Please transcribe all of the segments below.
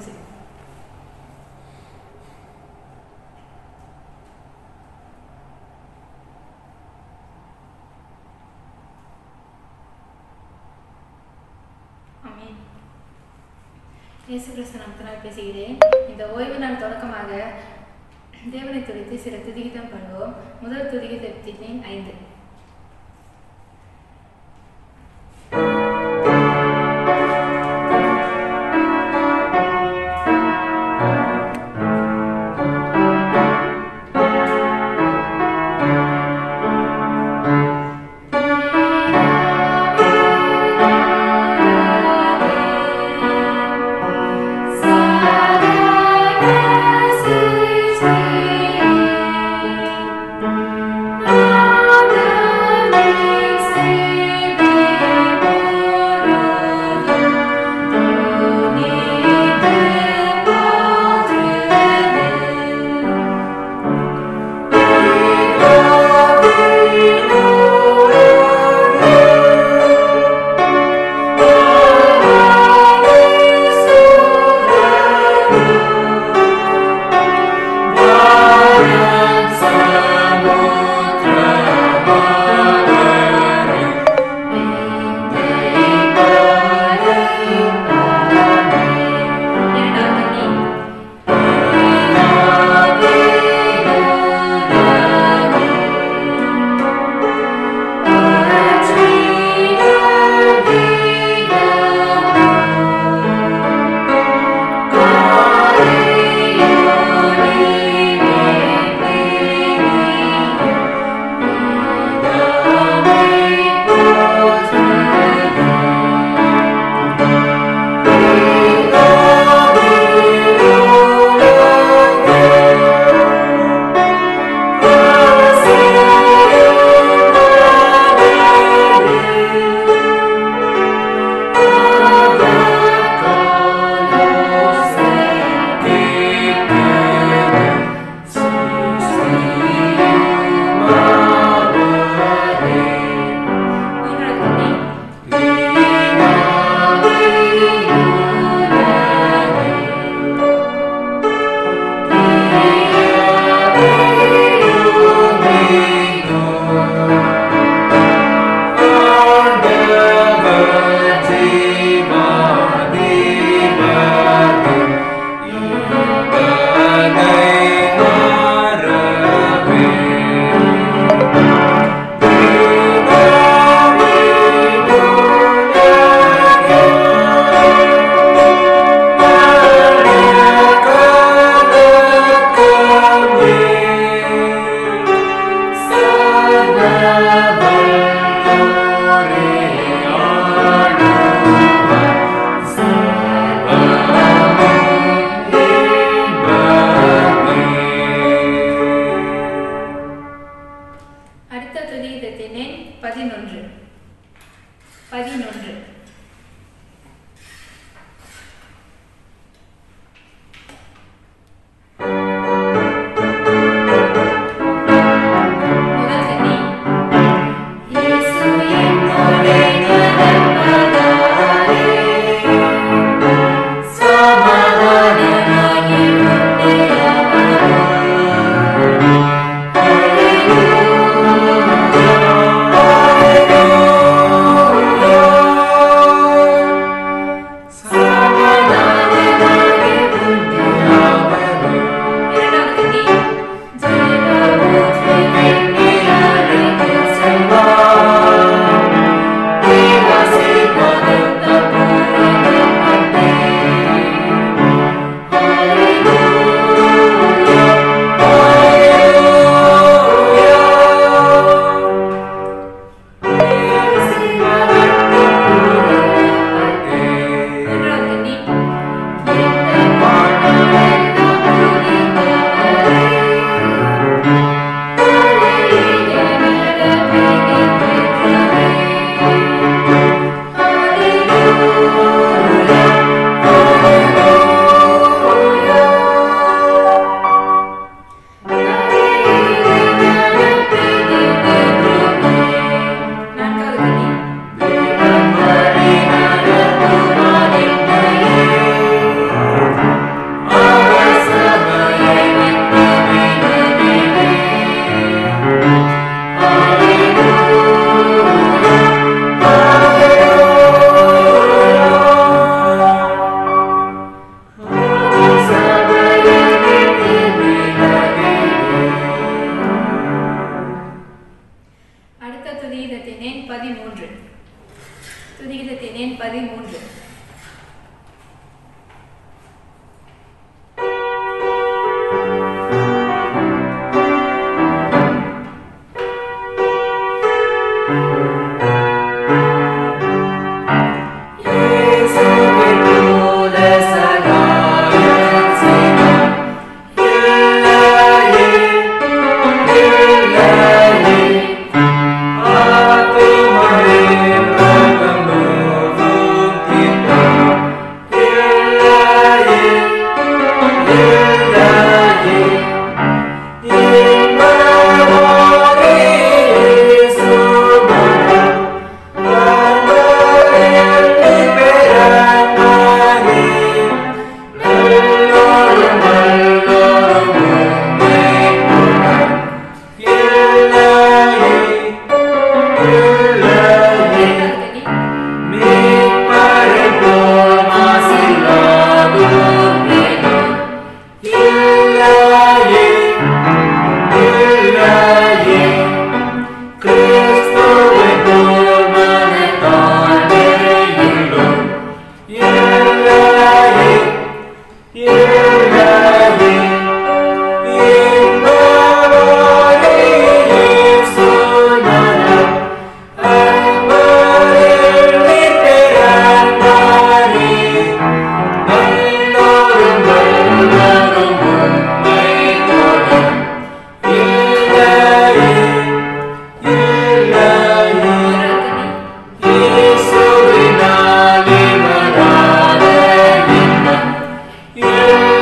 முடிஞ்சிருச்சு ஆமென். இயேசு கிறிஸ்து நாமத்தினால் பேசுகிறேன் இந்த ஓய்வு நாள் தொடக்கமாக தேவனை துதித்து சில துதிகிதம் பண்ணுவோம் முதல் துதிகிதத்தின் ஐந்து Father, ஆராதனை Yeah.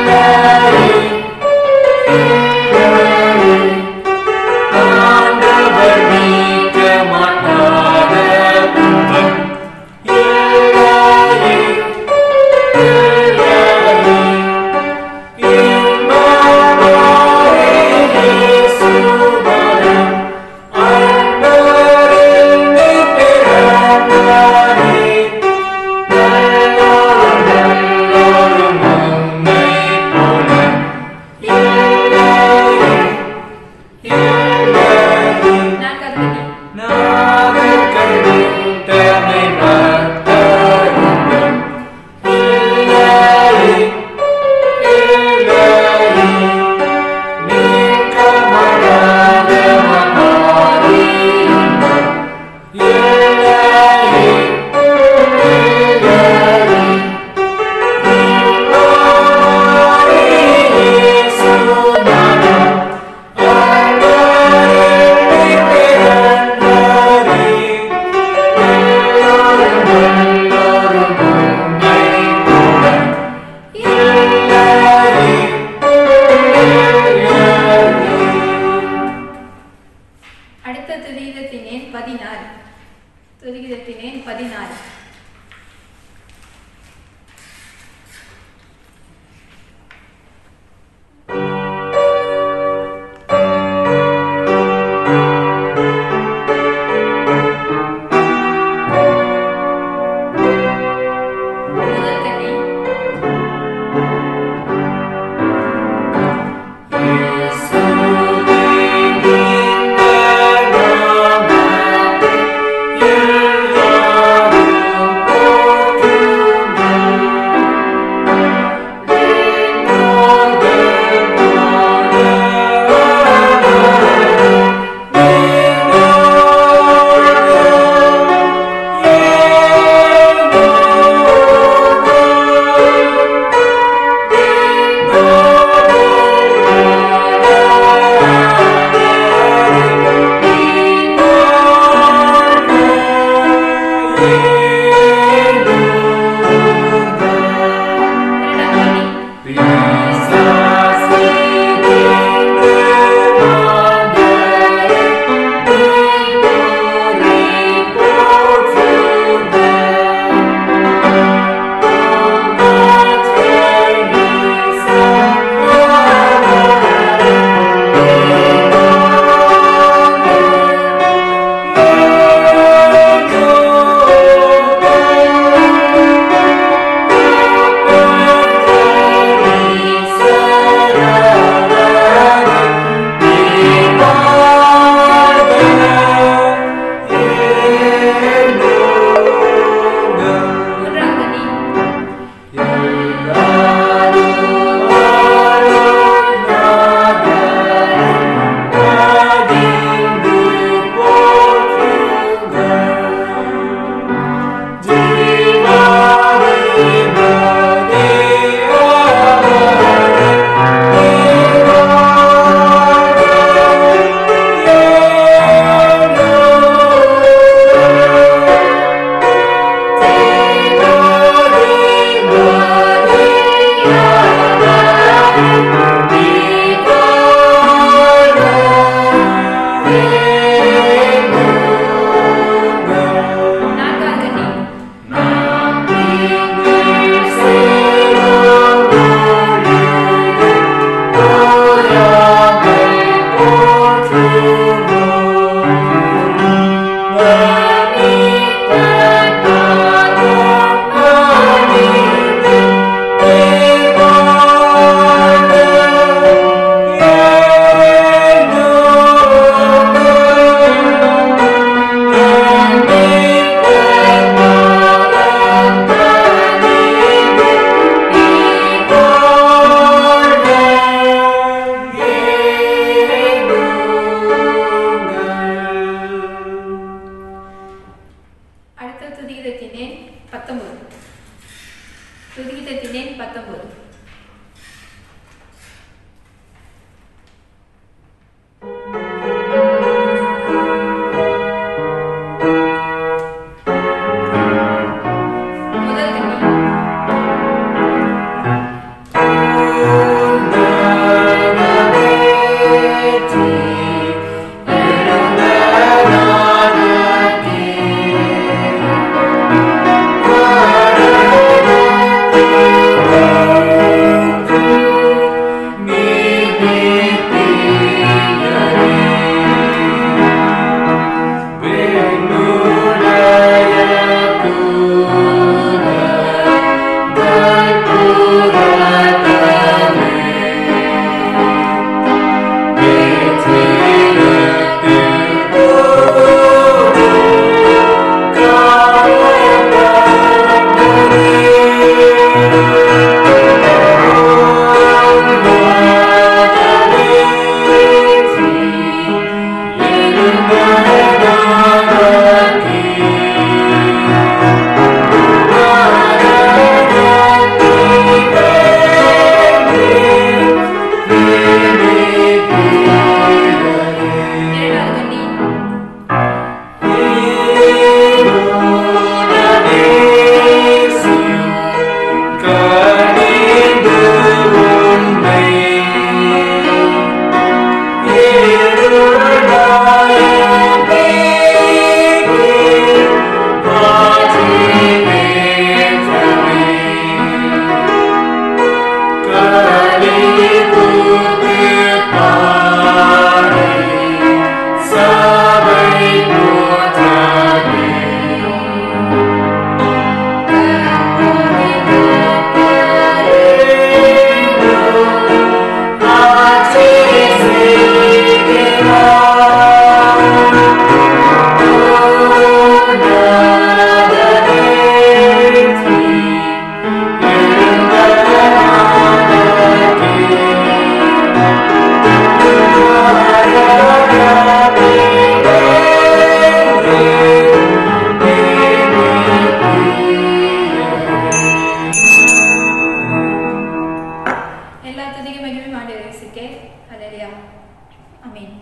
எல்லா துதிக்கு மகிமையும் ஆண்டு ரசிக்கே ஹalleluya ஆமென்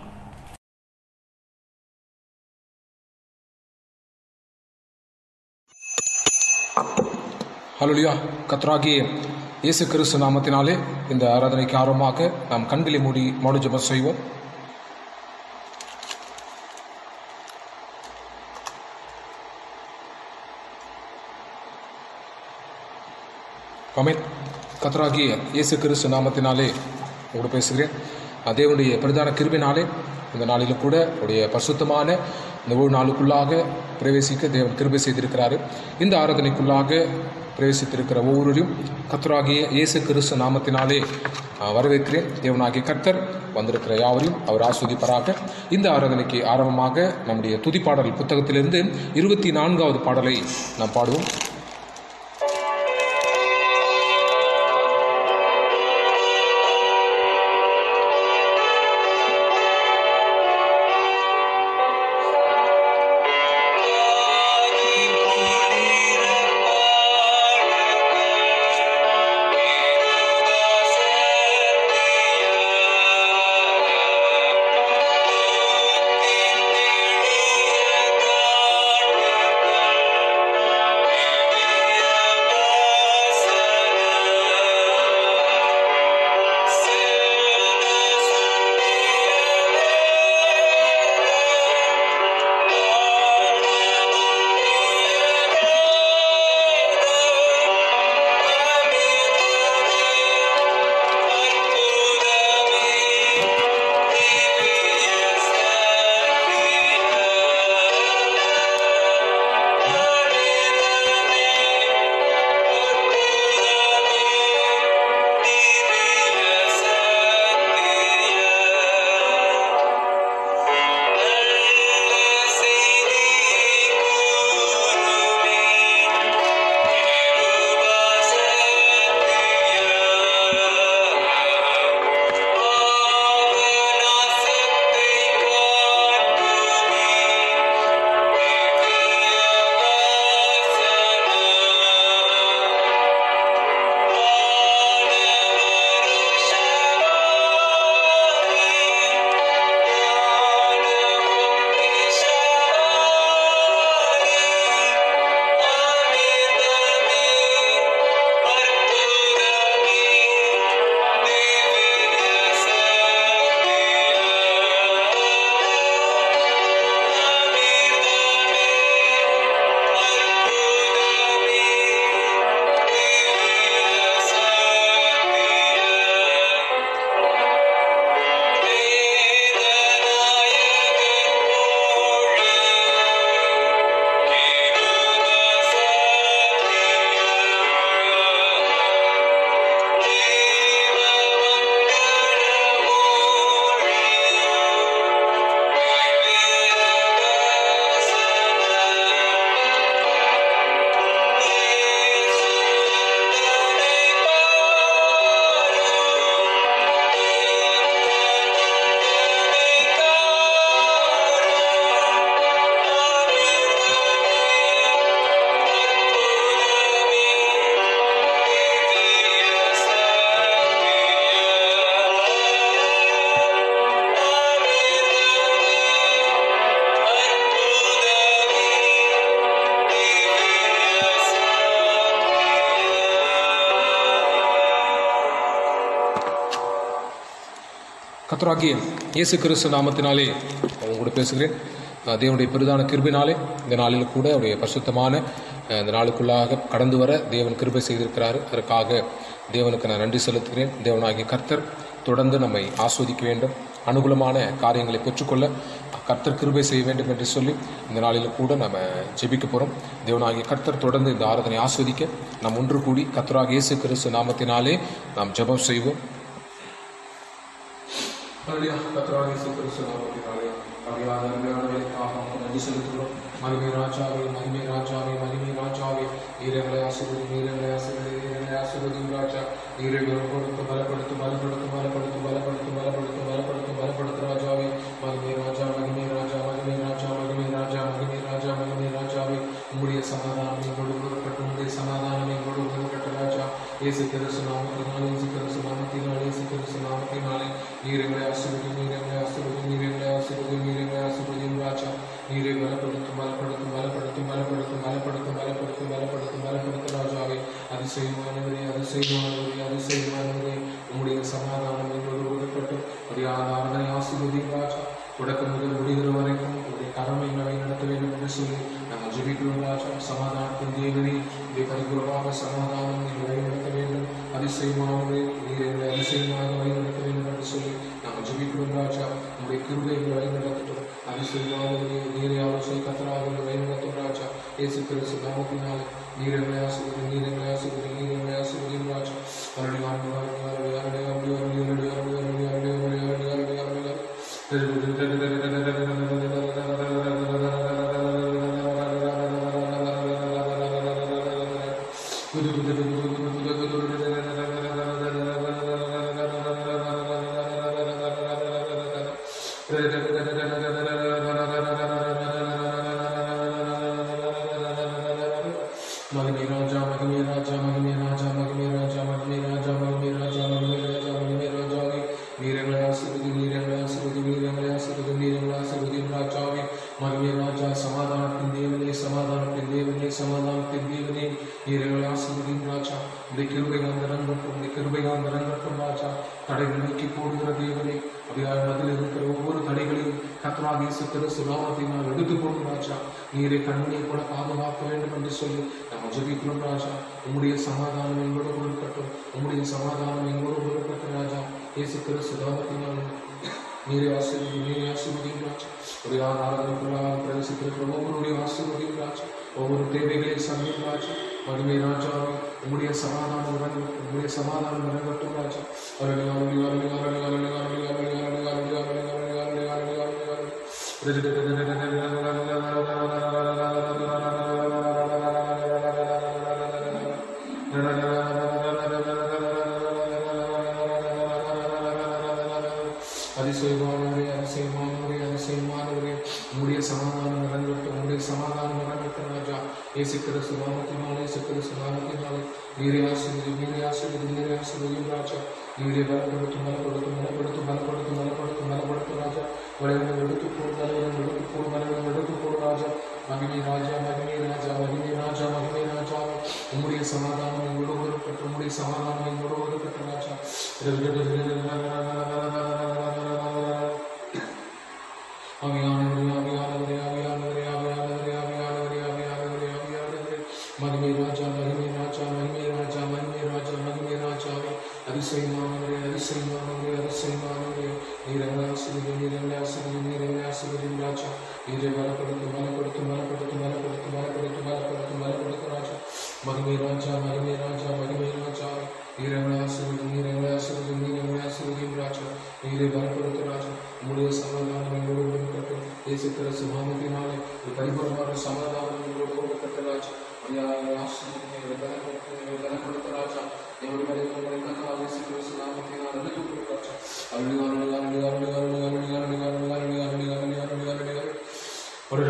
ஹalleluya கர்த்தராகிய இயேசு கிறிஸ்து நாமத்தினாலே இந்த ஆராதனைக்கு ஆரம்பமாக நாம் கண்களை மூடி மௌன ஜெபம் செய்வோம் ஆமென் கர்த்தராகிய இயேசு கிறிஸ்து நாமத்தினாலே உங்களோடு பேசுகிறேன் நான் தேவனுடைய பிரதான கிருபினாலே இந்த நாளிலும் கூட உடைய பரிசுத்தமான இந்த ஒரு நாளுக்குள்ளாக பிரவேசிக்க தேவன் கிருபை செய்திருக்கிறாரு இந்த ஆராதனைக்குள்ளாக பிரவேசித்திருக்கிற ஒவ்வொருவரையும் கர்த்தராகிய இயேசு கிறிஸ்து நாமத்தினாலே நான் வரவேற்கிறேன் தேவனாகிய கர்த்தர் வந்திருக்கிற யாவரையும் அவர் ஆஸ்வதிப்பாராக இந்த ஆராதனைக்கு ஆரம்பமாக நம்முடைய துதிப்பாடல் புத்தகத்திலிருந்து இருபத்தி நான்காவது பாடலை நாம் பாடுவோம் கர்த்தராகிய இயேசு கிறிஸ்து நாமத்தினாலே உங்களோட பேசுகிறேன் அஹ் தேவனுடைய பெரிதான கிருபினாலே இந்த நாளில் கூட அவருடைய பரிசுத்தமான அஹ் இந்த நாளுக்குள்ளாக கடந்து வர தேவன் கிருபை செய்திருக்கிறார் அதற்காக தேவனுக்கு நான் நன்றி செலுத்துகிறேன் தேவனாகிய கர்த்தர் தொடர்ந்து நம்மை ஆஸ்வதிக்க வேண்டும் அனுகூலமான காரியங்களை பெற்றுக்கொள்ள கர்த்தர் கிருபை செய்ய வேண்டும் என்று சொல்லி இந்த நாளில் கூட நம்ம ஜெபிக்க போகிறோம் தேவனாகிய கர்த்தர் தொடர்ந்து இந்த ஆராதனை ஆஸ்வதிக்க நாம் ஒன்று கூடி கர்த்தராக இயேசு கிறிஸ்து நாமத்தினாலே நாம் ஜெபம் செய்வோம் ஹalleluya கர்த்தராகிய இயேசு கிறிஸ்து நாமத்தினாலே அருமையான அருமையான வேலைக்காக உமக்கு நன்றி செலுத்துகிறோம் மகிமை ராஜாவே மகிமை ராஜாவே மகிமை ராஜாவே நீரங்களை ஆசீர்வதி நீரங்களை ஆசீர்வதி நீரங்களை ஆசீர்வதி ராஜா நீரை கொடுத்து பலப்படுத்து பலப்படுத்து பலப்படுத்து பலப்படுத்து பலப்படுத்து பலப்படுத்து பலப்படுத்து ராஜாவே மகிமை ராஜா மகிமை ராஜா மகிமை ராஜா மகிமை ராஜா மகிமை ராஜா மகிமை ராஜாவே உம்முடைய சமாதானம் எங்களோடு உருவப்பட்டு உம்முடைய சமாதானம் எங்களோடு உருவப்பட்ட ராஜா இயேசு கிறிஸ்து நாமத்தினால் இயேசு கிறிஸ்து நாமத்தினால் இயேசு நீர் எங்களை ஆசீர்வதி நீர் எங்களை ஆசீர்வதி நீர் எங்களை ஆசீர்வதி நீர் எங்களை ஆசீர்வதியும் ராஜா நீரை பலப்படுத்தும் பலப்படுத்தும் பலப்படுத்தும் பலப்படுத்தும் பலப்படுத்தும் பலப்படுத்தும் பலப்படுத்தும் பலப்படுத்தும் ராஜாவே அதிசயமானவரே அதிசயமானவரே அதிசயமானவரே உம்முடைய சமாதானம் எங்களோடு உடற்பட்டும் அதிகார ஆராதனை ஆசீர்வதியும் ராஜா தொடக்கம் முதல் முடிகிற வரைக்கும் உடைய கடமை எங்களை நடத்த வேண்டும் என்று சொல்லி நாங்கள் ஜெபிக்கிறோம் ராஜா சமாதானத்தின் தேவனே இதை பரிபூர்வமாக சமாதானம் எங்களை வழிநடத்த வேண்டும் அதிசயமானவரே நீர் எங்களை அதிசயமாக வழிநடத்த வேண்டும் என்று சொல்லி நாங்கள் ஜெபிக்கிறோம் ராஜா உங்களுடைய கிருபை எங்களை வழிநடத்தட்டும் அதிசயமானவரே நீரை ஆலோசனை கத்தராக எங்களை வழிநடத்தும் ராஜா இயேசு கிறிஸ்து நாமத்தினாலே நீர் எங்களை ஆசிர்வதி நீர் எங்களை ஆசிர்வதி நீர் எங்களை ஆசிர்வதியும் ராஜா அரளி ஆண்டு அரளி அரளி அரளி அரளி அரளி அரளி அரளி அரளி அரளி அரளி அரளி அரளி அரளி மகிமை ராஜா மகிமை ராஜா மகிமை ராஜா மகிமை ராஜா மகிமை ராஜா மகிமை ராஜா மகிமை ராஜா மகிமை ராஜாவே நீரங்களை ஆசிர்வதி நீரங்களை ஆசிர்வதி நீரங்களை ஆசிர்வதி நீரங்களை ஆசிர்வதி ராஜாவே மகிமை ராஜா சமாதானத்தின் தேவனே சமாதானத்தின் தேவனே சமாதானத்தின் தேவனே நீரங்களை ஆசிர்வதி ராஜா இந்த கிருபை அந்தரங்கட்டும் இந்த கிருபை அந்தரங்கட்டும் ராஜா தடைகள் நீக்கி போடுகிற தேவனே அப்படியாக மதில் இருக்கிற ஒவ்வொரு தடைகளையும் கத்ரா இயேசு கிறிஸ்து நாமத்தை நான் எடுத்து போடும் ராஜா நீரை கண்மணியை கூட பாதுகாக்க வேண்டும் என்று சொல்லி நாம் ஜெபிக்கிறோம் ராஜா உம்முடைய சமாதானம் எங்களோடு கொடுக்கட்டும் உம்முடைய சமாதானம் எங்களோடு கொடுக்கட்டும் ராஜா இயேசு கிறிஸ்து நாமத்தினால் நீரை ஆசீர்வதி நீரை ஆசீர்வதியும் ராஜா ஒரு யார் ஆராதனைக்குள்ளாக பிரவேசித்திருக்கிற ஒவ்வொருடைய ஆசீர்வதியும் ராஜா ஒவ்வொரு தேவைகளை சந்தியும் ராஜா மகிமை ராஜாவே உம்முடைய சமாதானம் இறங்கட்டும் உம்முடைய சமாதானம் இறங்கட்டும் ராஜா அரளி அரளி அரளி அரளி அரளி அரளி அரளி அரளி அரளி அரளி அரளி அரளி அரளி அரளி அதிசயமானவரே அதிசயமானவரே அதிசயமானவரே உம்முடைய சமாதானம் இறங்கட்டும் உம்முடைய சமாதானம் இறங்கட்டும் ராஜா இயேசு கிறிஸ்து நாமத்தினாலே இயேசு கிறிஸ்து நாமத்தினாலே நீரே ஆசீர்வதி நீரே ஆசீர்வதி நீரே ஆசீர்வதியும் ராஜா நீரே பலப்படுத்தும் பலப்படுத்தும் பலப்படுத்தும் பலப்படுத்தும் பலப்படுத்தும் பலப்படுத்தும் ராஜா வளைவுகள் எடுத்து போடு தலைவர்கள் எடுத்து போடு வளைவுகள் எடுத்து போடு ராஜா மகிமை ராஜா மகிமை ராஜா மகிமை ராஜா மகிமை ராஜா உம்முடைய சமாதானம் எங்களோடு இருக்கட்டும் உம்முடைய சமாதானம் எங்களோடு இருக்கட்டும் ராஜா ஆவியானவரே ஆவியானவரே ஆவியானவரே ஆவியானவரே ஆவியானவரே ஆவியானவரே ஆவியானவரே மகிமை ராஜா மகிமை ராஜா மகிமை ராஜா மகிமை ராஜா மகிமை ராஜாவே அதிசயமானவரே அதிசயமானவரே அதிசயமானவரே நீரங்களை ஆசிரியர் நீரங்களை ஆசிரியர் நீரங்களை ஆசிரியர் ராஜா நீரை பலப்படுத்தும் பலப்படுத்தும் பலப்படுத்தும் பலப்படுத்தும் பலப்படுத்தும் பலப்படுத்தும் பலப்படுத்தும் ராஜா மகிமை ராஜா மகிமை ராஜா மகிமை ராஜா நீரங்களை ஆசிரியர் நீரங்களை ஆசிரியர் நீரங்களை ஆசிரியர் ராஜா நீரை பலப்படுத்தும் ராஜா உங்களுடைய சமாதானம் எங்களோடு இருக்கட்டும் இயேசு கிறிஸ்து நாமத்தினாலே ஒரு பரிபூர்ணமான சமாதானம் எங்களோடு இருக்கட்டும் ராஜா ஐயா ஆசிரியர் பலப்படுத்தும் பலப்படுத்தும் ராஜா எங்களுடைய மனிதர்களை கத்தா இயேசு கிறிஸ்து நாமத்தினால் அழைக்கப்படும் ராஜா அருளி அருளி அருளி அருளி அருளி அருளி அருளி அருளி அருளி அருளி அருளி அருளி அருளி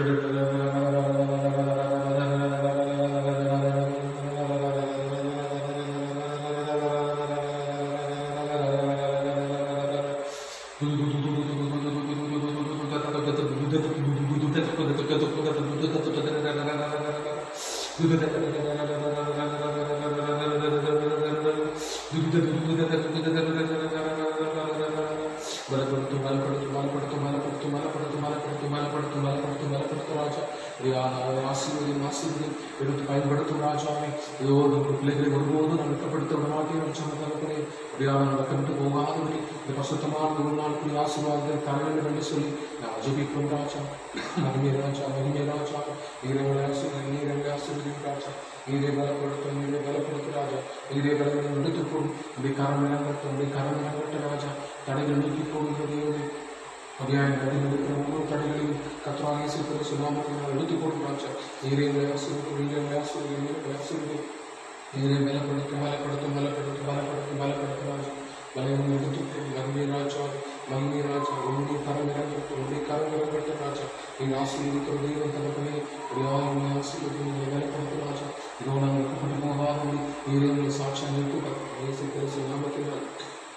பலப்படுத்தும் பலப்படுத்தும் பலப்படுத்தும் பலப்படுத்தும் பலப்படுத்தும் பலப்படுத்தும் பலப்படுத்தும் பலப்படுத்தும் பலப்படுத்தும் ராஜா ஆசீர்வதியும் ஆசீர்வதியும் எடுத்து பயன்படுத்தும் ராஜாவை இதோ நம்ம பிள்ளைகளை ஒருபோதும் நான் வெட்கப்படுத்த விட மாட்டேன் சொன்ன தகப்பனே அப்படியாக நான் வெட்கப்பட்டு போகாதபடி இந்த பசுத்தமான ஒரு நாளுக்குரிய ஆசீர்வாதத்தை தர வேண்டும் என்று சொல்லி நான் ஜெபிக்கிறோம் ராஜா மகிமை ராஜா மகிமை ராஜா நீரங்களை ஆசீர்வதி நீரங்களை ஆசீர்வதியும் ராஜா நீரை பலப்படுத்தும் நீரை பலப்படுத்தும் ராஜா நீரை பலப்படுத்தும் எடுத்துக்கொடும் இப்படி கரம் இறங்கட்டும் இப்படி கரம் இறங்கட்டும் ராஜா தடைகள் நீக்கி போகிறது அப்படியான தடைகள் இருக்கிற ஒவ்வொரு தடைகளையும் கத்ராக இயேசு சுனாமத்தினால் எடுத்துக் கொடும் ராஜா நீரை ஆசீர்வதி நீரை ஆசீர்வதி நீரை ஆசீர்வதி நீரை பலப்படுத்தும் பலப்படுத்தும் பலப்படுத்தும் பலப்படுத்தும் பலப்படுத்தும் ராஜா பலவன் எடுத்துக்கொடும் மகிமை ராஜா மகிமை ராஜா உன்னுடைய கரம் இறங்கட்டும் உன்னுடைய கரம் இறங்கட்டும் ராஜா நீ ஆசீர்வதிக்கிற தெய்வம் தகப்பனே அப்படியாக நீ ஆசீர்வதி நீ பலப்படுத்தும் ராஜா இதோ நாங்கள் வெட்கப்பட்டு போகாதபடி நீரே உங்களை சாட்சியம் நிறுத்தும் இயேசு கிறிஸ்து நாமத்தினால்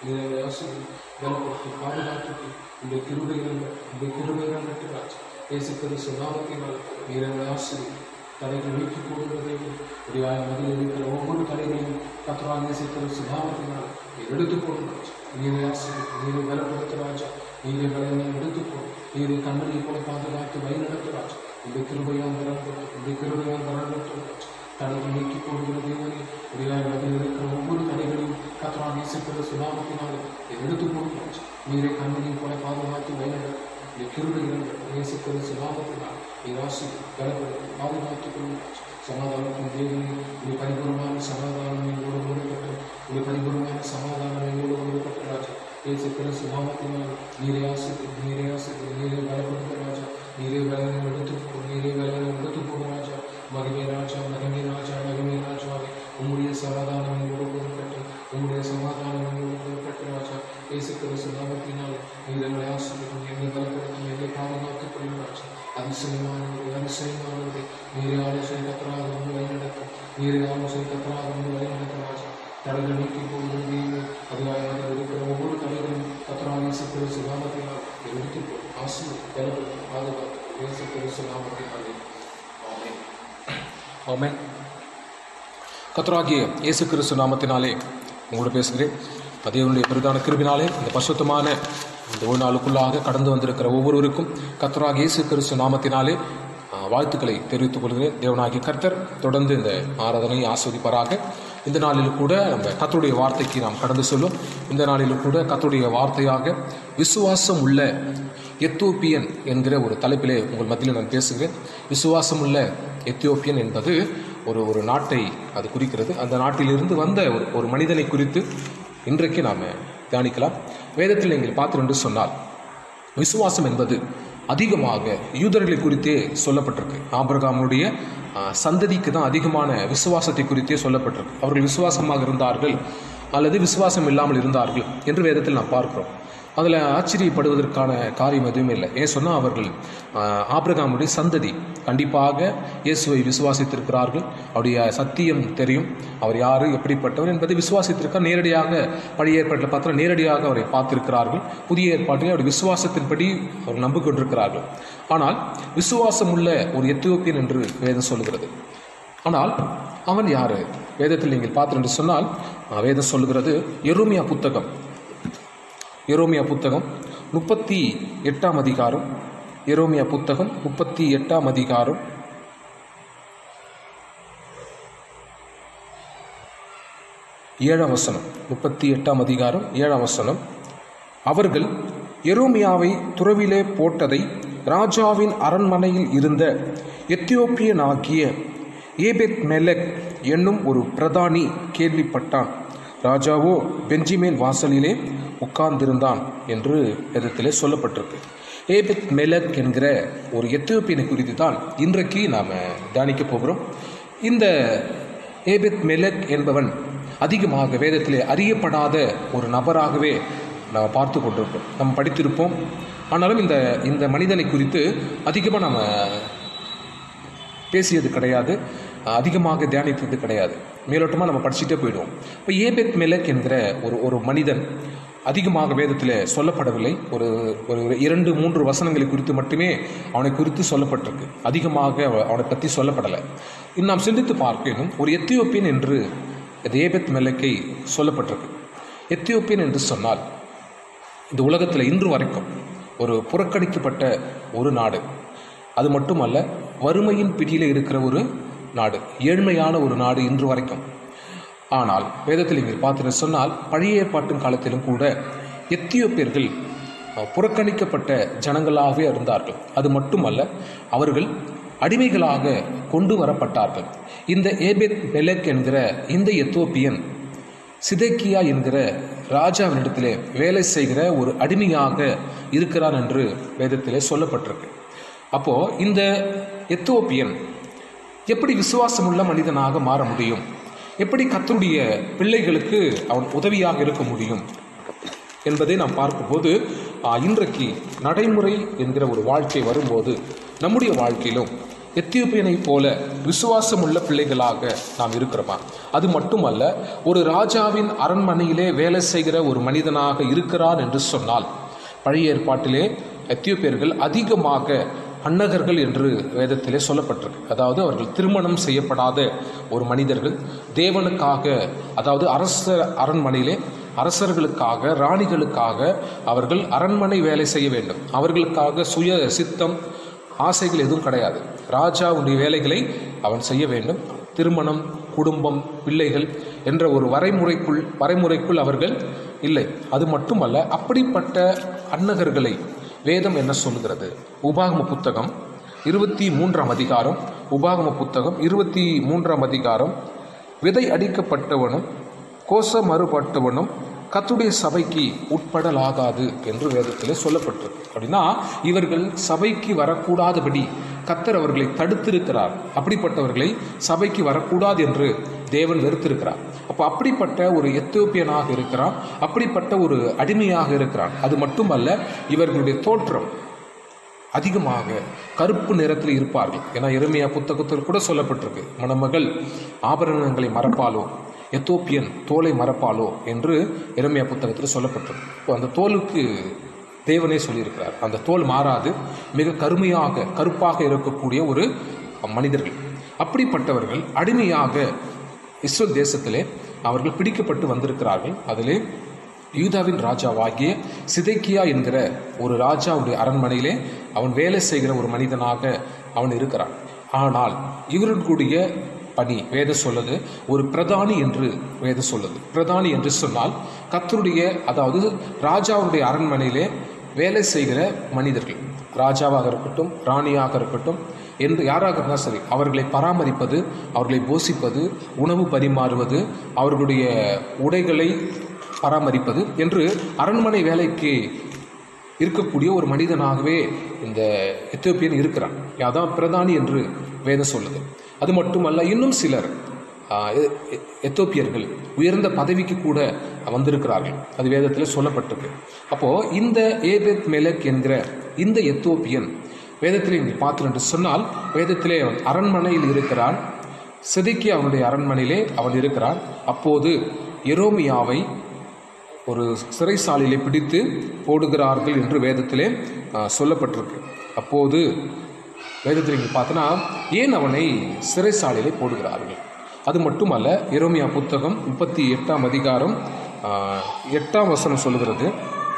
நீர் எங்களை ஆசிரியர் பலப்படுத்தி பாதுகாத்து இந்த கிருபைகள் இந்த கிருபைகள் ராஜா இயேசு கிறிஸ்து நாமத்தினால் நீர் எங்களை ஆசிரியர் தடைகள் நீக்கி போடுவதை முடிவாய் மதில் இருக்கிற ஒவ்வொரு தடைகளையும் கத்தராக இயேசு கிறிஸ்து நாமத்தினால் நீர் எடுத்துக் போடும் ராஜா நீரை ஆசிரியர் நீரை பலப்படுத்த ராஜா நீரை பலனை எடுத்துக் போடும் நீரை கண்ணனை போல பாதுகாத்து வழிநடத்து ராஜா இந்த கிருபையால் வரப்படும் இந்த கிருபையால் வரப்படும் ராஜா தடைகள் நீக்கி போடுகிற தேவனே முடிவாய் மதில் இருக்கிற ஒவ்வொரு தடைகளையும் கத்தராக இயேசு கிறிஸ்து நாமத்தினால் நீர் எடுத்துக் போடும் ராஜா நீரை கண்ணனை போல பாதுகாத்து வழிநடத்து இந்த கிருபைகள் இயேசு கிறிஸ்து நாமத்தினால் நீர் ஆசி பலப்படுத்தி பாதுகாத்துக் கொள்ளும் ராஜா சமாதானத்தின் தேவனே இது பரிபூர்ணமான சமாதானம் எங்களோடு கொடுக்கப்பட்ட இது பரிபூர்ணமான சமாதானம் எங்களோடு கொடுக்கப்பட்ட ராஜா இயேசு கிறிஸ்து நாமத்தினால் நீரே ஆசித்து நீரே ஆசித்து நீரே பலப்படுத்த ராஜா நீரே பலனை எடுத்து நீரே பலனை எடுத்து போடும் ராஜா மகிமே ராஜா மகிமே ராஜா மகிமே ராஜாவே உம்முடைய சமாதானம் எங்களோடு கொடுக்கப்பட்டு உம்முடைய சமாதானம் எங்களோடு கொடுக்கப்பட்ட ராஜா இயேசு கிறிஸ்து நாமத்தினால் நீர் எங்களை ஆசிரியர் எங்களை பலப்படுத்தும் எங்களை பாதுகாத்துக் கொள்ளும் ராஜா அதிசயமானவரே அதிசயமானவரே நீரை ஆலோசனை கத்தராக வந்து வழிநடத்தும் நீரை ஆலோசனை கத்தராக வந்து வழிநடத்தும் ராஜா தடைகள் நீக்கி போகிறது அதிகாரமாக இருக்கிற ஒவ்வொரு தடைகளும் கத்தராக இயேசு கிறிஸ்து நாமத்தினால் எடுத்து போடும் ஆசிரியர் பலப்படுத்தும் பாதுகாத்து இயேசு கிறிஸ்து நாமத்தினாலே ஆமென் ஆமென் கத்தராகிய இயேசு கிறிஸ்து நாமத்தினாலே உங்களோடு பேசுகிறேன் தேவனுடைய பிரதான கிருபினாலே இந்த பசுத்தமான இந்த ஒரு நாளுக்குள்ளாக கடந்து வந்திருக்கிற ஒவ்வொருவருக்கும் கத்தராகிய இயேசு கிறிஸ்து நாமத்தினாலே ஆ, வாழ்த்துக்களை தெரிவித்துக் கொள்கிறேன் தேவனாகிய கர்த்தர் தொடர்ந்து இந்த ஆராதனையை ஆஸ்வதிப்பாராக இந்த நாளிலும் கூட நம்ம கத்தருடைய வார்த்தைக்கு நாம் கடந்து சொல்லும் இந்த நாளிலும் கூட கத்தருடைய வார்த்தையாக விசுவாசம் உள்ள எத்தோப்பியன் என்கிற ஒரு தலைப்பிலே உங்கள் மத்தியில் நான் பேசுகிறேன் விசுவாசம் உள்ள எத்தியோப்பியன் என்பது ஒரு ஒரு நாட்டை அது குறிக்கிறது அந்த நாட்டிலிருந்து வந்த ஒரு ஒரு மனிதனை குறித்து இன்றைக்கு நாம் தியானிக்கலாம் வேதத்தில் நீங்கள் பார்த்தோம் என்று சொன்னால் விசுவாசம் என்பது அதிகமாக யூதர்களை குறித்தே சொல்லப்பட்டிருக்கு ஆபிரகாமுடைய ஆ, சந்ததிக்கு தான் அதிகமான விசுவாசத்தை குறித்தே சொல்லப்பட்டிருக்கு அவர்கள் விசுவாசமாக இருந்தார்கள் அல்லது விசுவாசம் இல்லாமல் இருந்தார்கள் என்று வேதத்தில் நாம் பார்க்கிறோம் அதில் ஆச்சரியப்படுவதற்கான காரியம் எதுவுமே இல்லை ஏன் சொன்னால் அவர்கள் ஆ, ஆபிரகாமுடைய சந்ததி கண்டிப்பாக இயேசுவை விசுவாசித்திருக்கிறார்கள் அவருடைய சத்தியம் தெரியும் அவர் யார் எப்படிப்பட்டவர் என்பதை விசுவாசித்திருக்கார் நேரடியாக பழைய ஏற்பாட்டில் பார்த்தா நேரடியாக அவரை பார்த்திருக்கிறார்கள் புதிய ஏற்பாட்டில் அவருடைய விசுவாசத்தின்படி அவர் நம்பிக்கொண்டிருக்கிறார்கள் ஆனால் விசுவாசம் உள்ள ஒரு எத்தியோப்பியன் என்று வேதம் சொல்லுகிறது ஆனால் அவன் யாரு வேதத்தில் நீங்கள் பார்த்தீர்கள் என்று சொன்னால் ஆ, வேதம் சொல்லுகிறது எருமியா புத்தகம் எரோமியா புத்தகம் முப்பத்தி எட்டாம் அதிகாரம் எரோமியா புத்தகம் முப்பத்தி எட்டாம் அதிகாரம் ஏழாம் வசனம் முப்பத்தி எட்டாம் அதிகாரம் ஏழாம் வசனம் அவர்கள் எரோமியாவை துறவிலே போட்டதை ராஜாவின் அரண்மனையில் இருந்த எத்தியோப்பியனாகிய ஏபெத் மெலக் என்னும் ஒரு பிரதானி கேள்விப்பட்டான் ராஜாவோ பெஞ்சிமேன் வாசலிலே உட்கார்ந்திருந்தான் என்று வேதத்திலே சொல்லப்பட்டிருக்கு ஏபெத் மெலக் என்கிற ஒரு எத்தியோப்பியனை குறித்து தான் இன்றைக்கு நாம் தியானிக்க போகிறோம் இந்த ஏபெத் மெலக் என்பவன் அதிகமாக வேதத்திலே அறியப்படாத ஒரு நபராகவே நாம் பார்த்து கொண்டிருப்போம் நம்ம படித்திருப்போம் ஆனாலும் இந்த இந்த மனிதனை குறித்து அதிகமாக நம்ம பேசியது கிடையாது அதிகமாக தியானித்தது கிடையாது மேலோட்டமாக நம்ம படிச்சுட்டே போயிடுவோம் இப்போ ஏபெத் மெலக் என்கிற ஒரு ஒரு மனிதன் அதிகமாக வேதத்தில் சொல்லப்படவில்லை ஒரு ஒரு இரண்டு மூன்று வசனங்களை குறித்து மட்டுமே அவனை குறித்து சொல்லப்பட்டிருக்கு அதிகமாக அவ- அவனை பற்றி சொல்லப்படலை இன்னும் நாம் சிந்தித்து பார்க்கணும் ஒரு எத்தியோப்பியன் என்று இது ஏபெத் மெலக்கை சொல்லப்பட்டிருக்கு எத்தியோப்பியன் என்று சொன்னால் இந்த உலகத்தில் இன்று வரைக்கும் ஒரு புறக்கணிக்கப்பட்ட ஒரு நாடு அது மட்டுமல்ல வறுமையின் பிடியில் இருக்கிற ஒரு நாடு ஏழ்மையான ஒரு நாடு இன்று வரைக்கும் ஆனால் வேதத்தில் நீங்கள் பார்த்து சொன்னால் பழைய ஏற்பாட்டின் காலத்திலும் கூட எத்தியோப்பியர்கள் அஹ், புறக்கணிக்கப்பட்ட ஜனங்களாகவே இருந்தார்கள் அது மட்டுமல்ல அவர்கள் அடிமைகளாக கொண்டு வரப்பட்டார்கள் இந்த ஏபெத் பெலக் என்கிற இந்த எத்தோப்பியன் சிதேக்கியா என்கிற ராஜாவினிடத்திலே வேலை செய்கிற ஒரு அடிமையாக இருக்கிறான் என்று வேதத்திலே சொல்லப்பட்டிருக்கு அப்போ இந்த எத்தோப்பியன் எப்படி விசுவாசமுள்ள மனிதனாக மாற முடியும் எப்படி கர்த்தருடைய பிள்ளைகளுக்கு அவன் உதவியாக இருக்க முடியும் என்பதை நாம் பார்க்கும்போது ஆ, இன்றைக்கு நடைமுறை என்கிற ஒரு வாழ்க்கை வரும்போது நம்முடைய வாழ்க்கையிலும் எத்தியோப்பியனைப் போல விசுவாசம் உள்ள பிள்ளைகளாக நாம் இருக்கிறோமா அது மட்டுமல்ல ஒரு ராஜாவின் அரண்மனையிலே வேலை செய்கிற ஒரு மனிதனாக இருக்கிறான் என்று சொன்னால் பழைய ஏற்பாட்டிலே எத்தியோப்பியர்கள் அதிகமாக அன்னகர்கள் என்று வேதத்திலே சொல்லப்பட்டிருக்கு அதாவது அவர்கள் திருமணம் செய்யப்படாத ஒரு மனிதர்கள் தேவனுக்காக அதாவது அரச அரண்மனையிலே அரசர்களுக்காக ராணிகளுக்காக அவர்கள் அரண்மனை வேலை செய்ய வேண்டும் அவர்களுக்காக சுய சித்தம் ஆசைகள் எதுவும் கிடையாது ராஜாவுடைய வேலைகளை அவன் செய்ய வேண்டும் திருமணம் குடும்பம் பிள்ளைகள் என்ற ஒரு வரைமுறைக்குள் வரைமுறைக்குள் அவர்கள் இல்லை அது மட்டுமல்ல அப்படிப்பட்ட அன்னகர்களை வேதம் என்ன சொல்லுகிறது உபாகம புத்தகம் இருபத்தி மூன்றாம் அதிகாரம் உபாகம புத்தகம் இருபத்தி மூன்றாம் அதிகாரம் விதை அடிக்கப்பட்டவனும் கோச மறுபட்டவனும் கத்துடைய சபைக்கு உட்படலாகாது என்று வேதத்திலே சொல்லப்பட்டிருக்கு அப்படின்னா இவர்கள் சபைக்கு வரக்கூடாதபடி கத்தர் அவர்களை தடுத்திருக்கிறார் அப்படிப்பட்டவர்களை சபைக்கு வரக்கூடாது என்று தேவன் வெறுத்திருக்கிறார் அப்போ அப்படிப்பட்ட ஒரு எத்தியோப்பியனாக இருக்கிறான் அப்படிப்பட்ட ஒரு அடிமையாக இருக்கிறான் அது மட்டுமல்ல இவர்களுடைய தோற்றம் அதிகமாக கருப்பு நிறத்தில் இருப்பார்கள் ஏன்னா எருமையா புத்தகத்தில் கூட சொல்லப்பட்டிருக்கு மணமகள் ஆபரணங்களை மறப்பாலோ எத்தோப்பியன் தோலை மறப்பாலோ என்று எருமையா புத்தகத்தில் சொல்லப்பட்டிருக்கு இப்போ அந்த தோலுக்கு தேவனே சொல்லியிருக்கிறார் அந்த தோல் மாறாது மிக கருமையாக கருப்பாக இருக்கக்கூடிய ஒரு மனிதர்கள் அப்படிப்பட்டவர்கள் அடிமையாக இஸ்ரேல் தேசத்திலே அவர்கள் பிடிக்கப்பட்டு வந்திருக்கிறார்கள் அதிலே யூதாவின் ராஜாவாகிய சிதைக்கியா என்கிற ஒரு ராஜாவுடைய அரண்மனையிலே அவன் வேலை செய்கிற ஒரு மனிதனாக அவன் இருக்கிறான் ஆனால் இவர்களுடைய பணி வேத சொல்லுது ஒரு பிரதானி என்று வேத சொல்லுது பிரதானி என்று சொன்னால் கத்தருடைய அதாவது ராஜாவுடைய அரண்மனையிலே வேலை செய்கிற மனிதர்கள் ராஜாவாக இருக்கட்டும் ராணியாக இருக்கட்டும் என்று யாராக இருந்தால் சரி அவர்களை பராமரிப்பது அவர்களை போஷிப்பது உணவு பரிமாறுவது அவர்களுடைய உடைகளை பராமரிப்பது என்று அரண்மனை வேலைக்கு இருக்கக்கூடிய ஒரு மனிதனாகவே இந்த எத்தியோப்பியன் இருக்கிறான் அதான் பிரதானி என்று வேதம் சொல்லுது அது மட்டுமல்ல இன்னும் சிலர் ஆஹ், எ- எ- எத்தோப்பியர்கள் உயர்ந்த பதவிக்கு கூட வந்திருக்கிறார்கள் அது வேதத்தில் சொல்லப்பட்டிருக்கு அப்போ இந்த ஏபெத் மெலக் என்கிற இந்த எத்தோப்பியன் வேதத்திலே நீங்கள் பார்த்தோம் என்று சொன்னால் வேதத்திலே அவன் அரண்மனையில் இருக்கிறான் செதுக்கி அவனுடைய அரண்மனையிலே அவன் இருக்கிறான் அப்போது எரோமியாவை ஒரு சிறைசாலையிலே பிடித்து போடுகிறார்கள் என்று வேதத்திலே ஆ, சொல்லப்பட்டிருக்கு அப்போது வேதத்தில் நீங்கள் பார்த்தோன்னா ஏன் அவனை சிறைசாலையிலே போடுகிறார்கள் அது மட்டுமல்ல எரோமியா புத்தகம் முப்பத்தி எட்டாம் அதிகாரம் ஆ, எட்டாம் வசனம் சொல்லுகிறது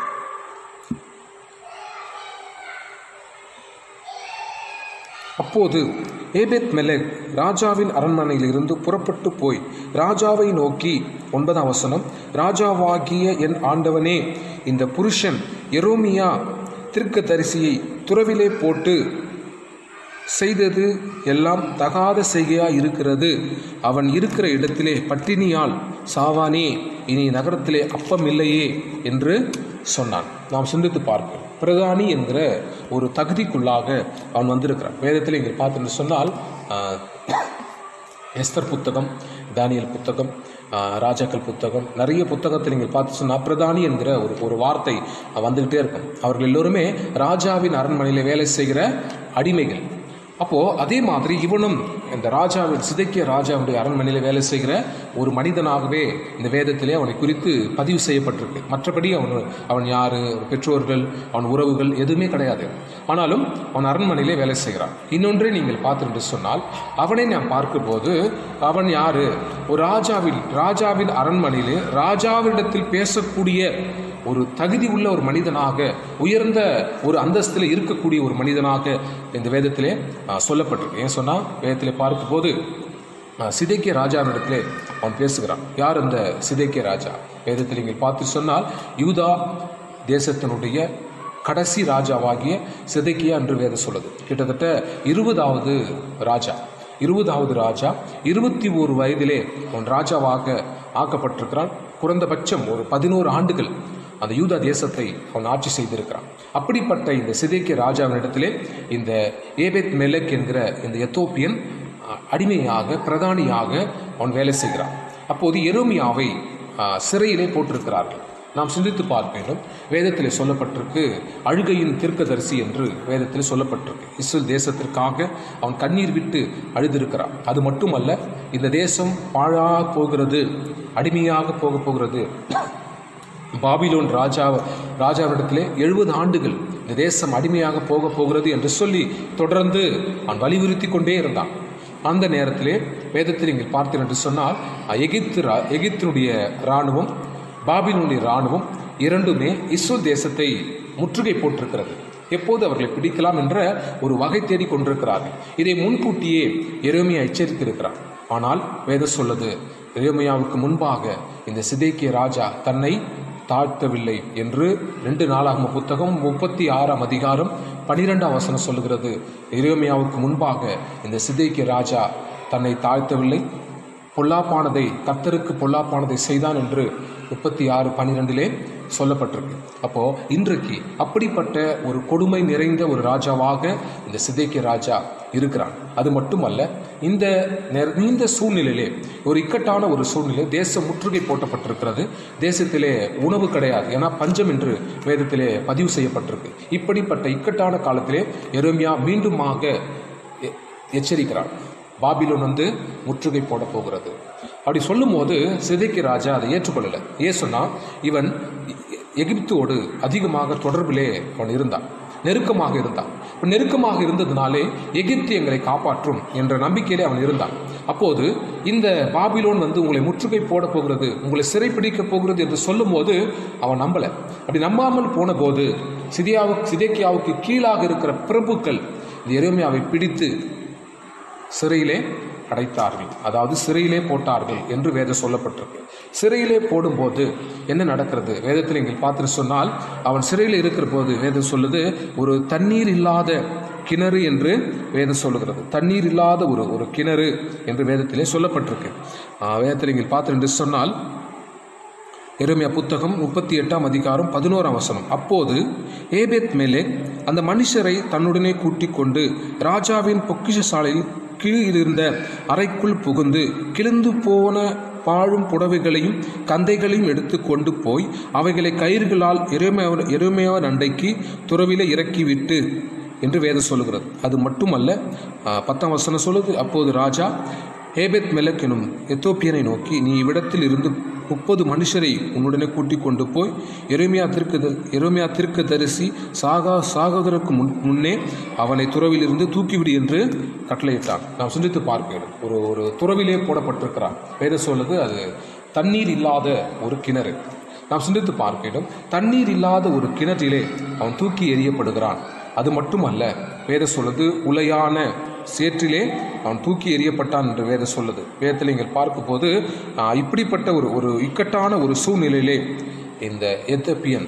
அப்போது ஏபெத் மெலக் ராஜாவின் அரண்மனையிலிருந்து புறப்பட்டு போய் ராஜாவை நோக்கி ஒன்பதாம் வசனம் ராஜாவாகிய என் ஆண்டவனே இந்த புருஷன் எரோமியா தரிசியை துறவிலே போட்டு செய்தது எல்லாம் தகாத செய்கையா இருக்கிறது அவன் இருக்கிற இடத்திலே பட்டினியால் சாவானே இனி நகரத்திலே அப்பம் இல்லையே என்று சொன்னான் நாம் சிந்தித்து பார்ப்போம் பிரதானி என்கிற ஒரு தகுதிக்குள்ளாக அவன் வந்திருக்கிறான் வேதத்தில் இங்கே பார்த்தோன்னு சொன்னால் ஆஹ், எஸ்தர் புத்தகம் தானியல் புத்தகம் ஆஹ், ராஜாக்கள் புத்தகம் நிறைய புத்தகத்தில் நீங்கள் பார்த்து சொன்னால் பிரதானி என்கிற ஒரு ஒரு வார்த்தை வந்துக்கிட்டே இருக்கும் அவர்கள் எல்லோருமே ராஜாவின் அரண்மனையில் வேலை செய்கிற அடிமைகள் அப்போ அதே மாதிரி இவனும் இந்த ராஜாவின் சிதைக்கிய ராஜாவுடைய அரண்மனையில் வேலை செய்கிற ஒரு மனிதனாகவே இந்த வேதத்திலே அவனை குறித்து பதிவு செய்யப்பட்டிருக்கு மற்றபடி அவன் அவன் யார் பெற்றோர்கள் அவன் உறவுகள் எதுவுமே கிடையாது ஆனாலும் அவன் அரண்மனையிலே வேலை செய்கிறான் இன்னொன்றே நீங்கள் பார்த்துட்டு சொன்னால் அவனை நாம் பார்க்கும்போது அவன் யாரு ஒரு ராஜாவில் ராஜாவின் அரண்மனையிலே ராஜாவினிடத்தில் பேசக்கூடிய ஒரு தகுதி உள்ள ஒரு மனிதனாக உயர்ந்த ஒரு அந்தஸ்தில் இருக்கக்கூடிய ஒரு மனிதனாக இந்த வேதத்திலே ஆ, சொல்லப்பட்டிருக்கு ஏன் சொன்னால் வேதத்திலே பார்க்கும்போது ஆ, சிதைக்கிய ராஜாவினிடத்திலே அவன் பேசுகிறான் யார் அந்த சிதைக்கிய ராஜா வேதத்தில் நீங்கள் பார்த்து சொன்னால் யூதா தேசத்தினுடைய கடைசி ராஜாவாகிய சிதைக்கியா என்று வேதம் சொல்லுது கிட்டத்தட்ட இருபதாவது ராஜா இருபதாவது ராஜா இருபத்தி ஓரு வயதிலே அவன் ராஜாவாக ஆக்கப்பட்டிருக்கிறான் குறைந்தபட்சம் ஒரு பதினோரு ஆண்டுகள் அந்த யூதா தேசத்தை அவன் ஆட்சி செய்திருக்கிறான் அப்படிப்பட்ட இந்த சிதைக்கிய ராஜாவினிடத்திலே இந்த ஏபெத் மெலக் என்கிற இந்த எத்தோப்பியன் அஹ், அடிமையாக பிரதானியாக அவன் வேலை செய்கிறான் அப்போது எரோமியாவை அஹ், சிறையிலே போட்டிருக்கிறார்கள் நாம் சிந்தித்து பார்க்க வேண்டும் வேதத்தில் சொல்லப்பட்டிருக்கு அழுகையின் தீர்க்கதரிசி என்று வேதத்தில் சொல்லப்பட்டிருக்கு இஸ்ரேல் தேசத்திற்காக அவன் கண்ணீர் விட்டு அழுதிருக்கிறான் அது மட்டுமல்ல இந்த தேசம் பாழா போகிறது அடிமையாக போக போகிறது பாபிலோன் ராஜா ராஜாவிடத்திலே எழுபது ஆண்டுகள் இந்த தேசம் அடிமையாக போக போகிறது என்று சொல்லி தொடர்ந்து அவன் வலியுறுத்தி கொண்டே இருந்தான் அந்த நேரத்திலே வேதத்தில் நீங்கள் பார்த்தீர்கள் என்று சொன்னால் எகிப்து ரா- எகிப்தினுடைய இராணுவம் பாபிலோனுடைய இராணுவம் இரண்டுமே இஸ்ரேல் தேசத்தை முற்றுகை போட்டிருக்கிறது எப்போது அவர்களை பிடிக்கலாம் என்ற ஒரு வகை தேடிக் கொண்டிருக்கிறார்கள் இதை முன்கூட்டியே எரேமியா எச்சரித்திருக்கிறார் ஆனால் வேதம் சொல்லுது எரேமியாவுக்கு முன்பாக இந்த சிதேக்கிய ராஜா தன்னை தாழ்த்தவில்லை என்று ரெண்டு நாளாகம புத்தகம் முப்பத்தி ஆறாம் அதிகாரம் பனிரெண்டாம் வசனம் சொல்லுகிறது எரேமியாவுக்கு முன்பாக இந்த சிதேக்கிய ராஜா தன்னை தாழ்த்தவில்லை பொல்லாப்பானதை கர்த்தருக்கு பொல்லாப்பானதை செய்தான் என்று முப்பத்தி ஆறு பன்னிரெண்டிலே சொல்லப்பட்டிருக்கு அப்போ இன்றைக்கு அப்படிப்பட்ட ஒரு கொடுமை நிறைந்த ஒரு ராஜாவாக இந்த சிதைக்கிய ராஜா இருக்கிறான் அது மட்டுமல்ல இந்த நேர- இந்த சூழ்நிலையிலே ஒரு இக்கட்டான ஒரு சூழ்நிலை தேசம் முற்றுகை போட்டப்பட்டிருக்கிறது தேசத்திலே உணவு கிடையாது ஏன்னா பஞ்சம் என்று வேதத்திலே பதிவு செய்யப்பட்டிருக்கு இப்படிப்பட்ட இக்கட்டான காலத்திலே எருமியா மீண்டுமாக எ- எச்சரிக்கிறான் பாபிலோன் வந்து முற்றுகை போட போகிறது அப்படி சொல்லும்போது சிதைக்கு ராஜா அதை ஏற்றுக்கொள்ளல ஏன் சொன்னா இவன் எ- எகிப்தோடு அதிகமாக தொடர்பிலே அவன் இருந்தான் நெருக்கமாக இருந்தான் இப்ப நெருக்கமாக இருந்ததுனாலே எகிப்து எங்களை காப்பாற்றும் என்ற நம்பிக்கையிலே அவன் இருந்தான் அப்போது இந்த பாபிலோன் வந்து உங்களை முற்றுகை போட போகிறது உங்களை சிறைப்பிடிக்க போகிறது என்று சொல்லும்போது அவன் நம்பல அப்படி நம்பாமல் போன போது சிதியாவுக்கு சிதேக்கியாவுக்கு கீழாக இருக்கிற பிரபுக்கள் இந்த எருமையாவை பிடித்து சிறையிலே அடைத்தார்கள் அதாவது சிறையிலே போட்டார்கள் என்று வேதம் சொல்லப்பட்டிருக்கு சிறையிலே போடும்போது என்ன நடக்கிறது வேதத்தில் நீங்கள் பார்த்துட்டு சொன்னால் அவன் சிறையில் இருக்கிற போது வேதம் சொல்லுது ஒரு தண்ணீர் இல்லாத கிணறு என்று வேதம் சொல்லுகிறது தண்ணீர் இல்லாத ஒரு ஒரு கிணறு என்று வேதத்திலே சொல்லப்பட்டிருக்கு ஆஹ் வேதத்தில் நீங்கள் பார்த்து என்று சொன்னால் எருமியா புத்தகம் முப்பத்தி எட்டாம் அதிகாரம் பதினோராம் வசனம் அப்போது ஏபேத் மேலே அந்த மனுஷரை தன்னுடனே கூட்டிக் கொண்டு ராஜாவின் பொக்கிஷசாலையில் கீழ் இருந்த அறைக்குள் புகுந்து கிழிந்து போன பாழும் புடவைகளையும் கந்தைகளையும் எடுத்து கொண்டு போய் அவைகளை கயிறுகளால் எருமையாவ எருமையாவன் அண்டைக்கு துறவில இறக்கிவிட்டு என்று வேதம் சொல்லுகிறது அது மட்டுமல்ல ஆ, பத்தாம் வசனம் சொல்லுது அப்போது ராஜா ஏபெத் மெலக் எனும் எத்தோப்பியனை நோக்கி நீ இவ்விடத்தில் இருந்து முப்பது மனுஷரை உன்னுடனே கூட்டிக் கொண்டு போய் எருமையா திருக்கு எருமையா திருக்கு தரிசி சாகா சாகோதரருக்கு முன் முன்னே அவனை துறவிலிருந்து தூக்கிவிடு என்று கட்டளையிட்டான் நாம் சிந்தித்து பார்க்கிறோம் ஒரு ஒரு துறவிலே போடப்பட்டிருக்கிறான் வேத சொல்லுது அது தண்ணீர் இல்லாத ஒரு கிணறு நாம் சிந்தித்து பார்க்கிறோம் தண்ணீர் இல்லாத ஒரு கிணற்றிலே அவன் தூக்கி எறியப்படுகிறான் அது மட்டுமல்ல வேத சொல்லுது உலையான சேற்றிலே அவன் தூக்கி எறியப்பட்டான் என்று வேத சொல்லுது வேதத்தில் நீங்கள் பார்க்கும்போது ஆ, இப்படிப்பட்ட ஒரு ஒரு இக்கட்டான ஒரு சூழ்நிலையிலே இந்த எத்தப்பியன்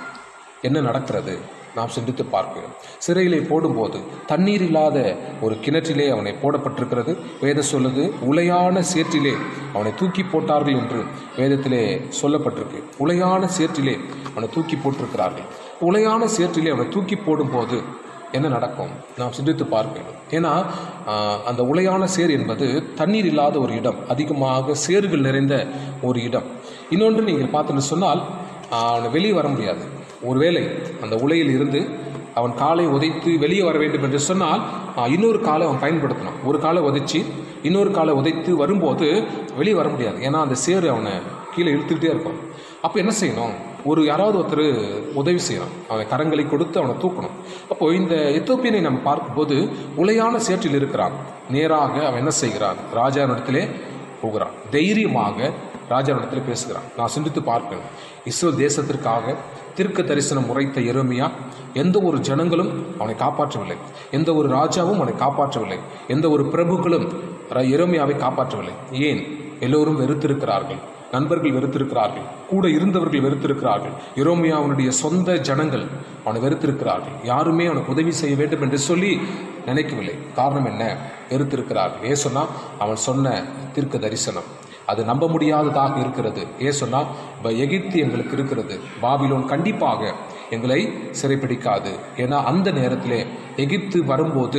என்ன நடக்கிறது நாம் சிந்தித்து பார்க்கிறோம் சிறையிலே போடும்போது தண்ணீர் இல்லாத ஒரு கிணற்றிலே அவனை போடப்பட்டிருக்கிறது வேத சொல்லுது உலையான சேற்றிலே அவனை தூக்கி போட்டார்கள் என்று வேதத்திலே சொல்லப்பட்டிருக்கு உலையான சேற்றிலே அவனை தூக்கி போட்டிருக்கிறார்கள் உலையான சேற்றிலே அவனை தூக்கி போடும்போது என்ன நடக்கும் நாம் சிந்தித்து பார்க்கணும் ஏன்னா ஆஹ், அந்த உலையான சேர் என்பது தண்ணீர் இல்லாத ஒரு இடம் அதிகமாக சேறுகள் நிறைந்த ஒரு இடம் இன்னொன்று நீங்கள் பார்த்தீங்கன்னு சொன்னால் ஆஹ், அவனை வெளியே வர முடியாது ஒருவேளை அந்த உலையில் இருந்து அவன் காலை உதைத்து வெளியே வர வேண்டும் என்று சொன்னால் ஆஹ், இன்னொரு காலை அவன் பயன்படுத்தணும் ஒரு காலை உதைச்சி இன்னொரு காலை உதைத்து வரும்போது வெளியே வர முடியாது ஏன்னா அந்த சேறு அவனை கீழே இழுத்துக்கிட்டே இருக்கும் அப்போ என்ன செய்யணும் ஒரு யாராவது ஒருத்தர் உதவி செய்யணும் அவனை கரங்களை கொடுத்து அவனை தூக்கணும் அப்போ இந்த எத்தோப்பியனை நம்ம பார்க்கும்போது உலையான சேற்றில் இருக்கிறான் நேராக அவன் என்ன செய்கிறான் ராஜாவிடத்திலே போகிறான் தைரியமாக ராஜாவிடத்தில் பேசுகிறான் நான் சிந்தித்து பார்க்கணும் இஸ்ரேல் தேசத்திற்காக தீர்க்க தரிசனம் உரைத்த எருமையா எந்த ஒரு ஜனங்களும் அவனை காப்பாற்றவில்லை எந்த ஒரு ராஜாவும் அவனை காப்பாற்றவில்லை எந்த ஒரு பிரபுக்களும் ர- எரேமியாவை காப்பாற்றவில்லை ஏன் எல்லோரும் வெறுத்திருக்கிறார்கள் நண்பர்கள் வெறுத்திருக்கிறார்கள் கூட இருந்தவர்கள் வெறுத்திருக்கிறார்கள் எரோமியா அவனுடைய சொந்த ஜனங்கள் அவனை வெறுத்திருக்கிறார்கள் யாருமே அவனுக்கு உதவி செய்ய வேண்டும் என்று சொல்லி நினைக்கவில்லை காரணம் என்ன வெறுத்திருக்கிறார்கள் ஏன் சொன்னா அவன் சொன்ன தீர்க்க தரிசனம் அது நம்ப முடியாததாக இருக்கிறது ஏன் சொன்னா இப்ப எகிப்து எங்களுக்கு இருக்கிறது பாபிலோன் கண்டிப்பாக எங்களை சிறைப்பிடிக்காது ஏன்னா அந்த நேரத்திலே எகிப்து வரும்போது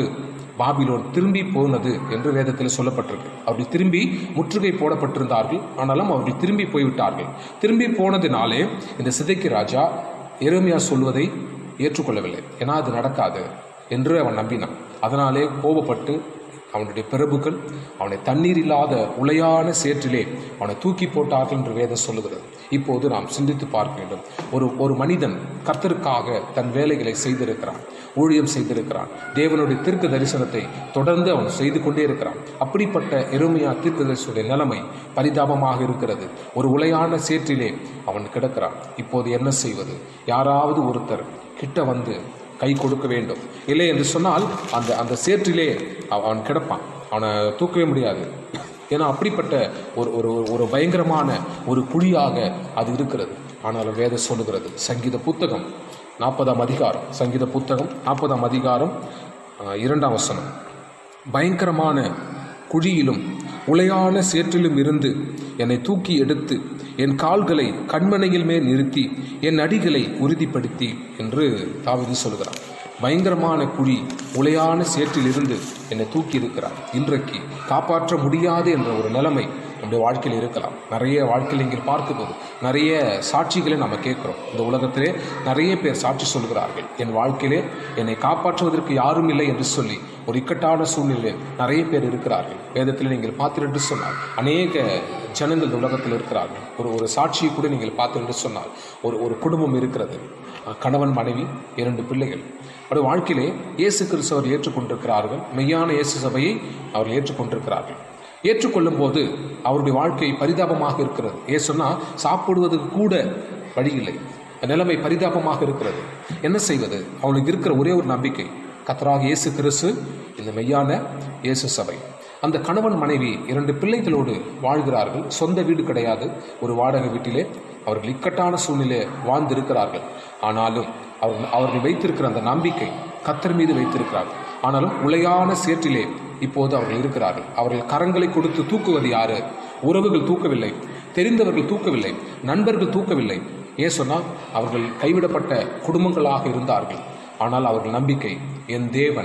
பாபிலோன் திரும்பி போனது என்று வேதத்தில் சொல்லப்பட்டிருக்கு அப்படி திரும்பி முற்றுகை போடப்பட்டிருந்தார்கள் ஆனாலும் அவர்கள் திரும்பி போய்விட்டார்கள் திரும்பி போனதினாலே இந்த சிதைக்கு ராஜா எரேமியா சொல்வதை ஏற்றுக்கொள்ளவில்லை ஏன்னா அது நடக்காது என்று அவன் நம்பினான் அதனாலே கோபப்பட்டு அவனுடைய பிரபுக்கள் அவனை தண்ணீர் இல்லாத உளையான சேற்றிலே அவனை தூக்கி போட்டார்கள் என்று வேதம் சொல்லுகிறது இப்போது நாம் சிந்தித்து பார்க்க வேண்டும் ஒரு ஒரு மனிதன் கர்த்தருக்காக தன் வேலைகளை செய்திருக்கிறான் ஊழியம் செய்திருக்கிறான் தேவனுடைய தீர்க்க தரிசனத்தை தொடர்ந்து அவன் செய்து கொண்டே இருக்கிறான் அப்படிப்பட்ட எருமையா தீர்க்க தரிசனுடைய நிலைமை பரிதாபமாக இருக்கிறது ஒரு உளையான சேற்றிலே அவன் கிடக்கிறான் இப்போது என்ன செய்வது யாராவது ஒருத்தர் கிட்ட வந்து கை கொடுக்க வேண்டும் இல்லை என்று சொன்னால் அந்த அந்த சேற்றிலே அவ- அவன் கிடப்பான் அவனை தூக்கவே முடியாது ஏன்னா அப்படிப்பட்ட ஒரு ஒரு ஒரு பயங்கரமான ஒரு குழியாக அது இருக்கிறது ஆனாலும் வேதம் சொல்லுகிறது சங்கீத புத்தகம் நாற்பதாம் அதிகாரம் சங்கீத புத்தகம் நாற்பதாம் அதிகாரம் அஹ், இரண்டாம் வசனம் பயங்கரமான குழியிலும் உளையான சேற்றிலும் இருந்து என்னை தூக்கி எடுத்து என் கால்களை கண்மனையில் மேல் நிறுத்தி என் அடிகளை உறுதிப்படுத்தி என்று தாவீது சொல்கிறார் பயங்கரமான குழி உளையான சேற்றிலிருந்து என்னை தூக்கி இருக்கிறார் இன்றைக்கு காப்பாற்ற முடியாது என்ற ஒரு நிலைமை நம்முடைய வாழ்க்கையில் இருக்கலாம் நிறைய வாழ்க்கையில் இங்கே பார்க்கும்போது நிறைய சாட்சிகளை நம்ம கேட்குறோம் இந்த உலகத்திலே நிறைய பேர் சாட்சி சொல்கிறார்கள் என் வாழ்க்கையிலே என்னை காப்பாற்றுவதற்கு யாரும் இல்லை என்று சொல்லி ஒரு இக்கட்டான சூழ்நிலையில் நிறைய பேர் இருக்கிறார்கள் வேதத்தில் நீங்கள் பார்த்தீர்கள் சொன்னால் அநேக ஜனங்கள் இந்த உலகத்தில் இருக்கிறார்கள் ஒரு ஒரு சாட்சியை கூட நீங்கள் பார்த்தீர்கள் சொன்னால் ஒரு ஒரு குடும்பம் இருக்கிறது அஹ் கணவன் மனைவி இரண்டு பிள்ளைகள் அவருடைய வாழ்க்கையிலே இயேசு கிறிஸ்தவர் ஏற்றுக்கொண்டிருக்கிறார்கள் மெய்யான இயேசு சபையை அவர்கள் ஏற்றுக்கொண்டிருக்கிறார்கள் ஏற்றுக்கொள்ளும் போது அவருடைய வாழ்க்கை பரிதாபமாக இருக்கிறது ஏன் சொன்னா சாப்பிடுவதற்கு கூட வழி இல்லை நிலைமை பரிதாபமாக இருக்கிறது என்ன செய்வது அவனுக்கு இருக்கிற ஒரே ஒரு நம்பிக்கை கத்தராக இயேசு கிறிஸ்து இந்த மெய்யான இயேசு சபை அந்த கணவன் மனைவி இரண்டு பிள்ளைகளோடு வாழ்கிறார்கள் சொந்த வீடு கிடையாது ஒரு வாடகை வீட்டிலே அவர்கள் இக்கட்டான சூழ்நிலை வாழ்ந்திருக்கிறார்கள் ஆனாலும் அவர்கள் அவர்கள் வைத்திருக்கிற அந்த நம்பிக்கை கத்தர் மீது வைத்திருக்கிறார்கள் ஆனாலும் உளையான சேற்றிலே இப்போது அவர்கள் இருக்கிறார்கள் அவர்கள் கரங்களை கொடுத்து தூக்குவது யாரு உறவுகள் தூக்கவில்லை தெரிந்தவர்கள் தூக்கவில்லை நண்பர்கள் தூக்கவில்லை ஏன் சொன்னால் அவர்கள் கைவிடப்பட்ட குடும்பங்களாக இருந்தார்கள் ஆனால் அவர்கள் நம்பிக்கை என் தேவன்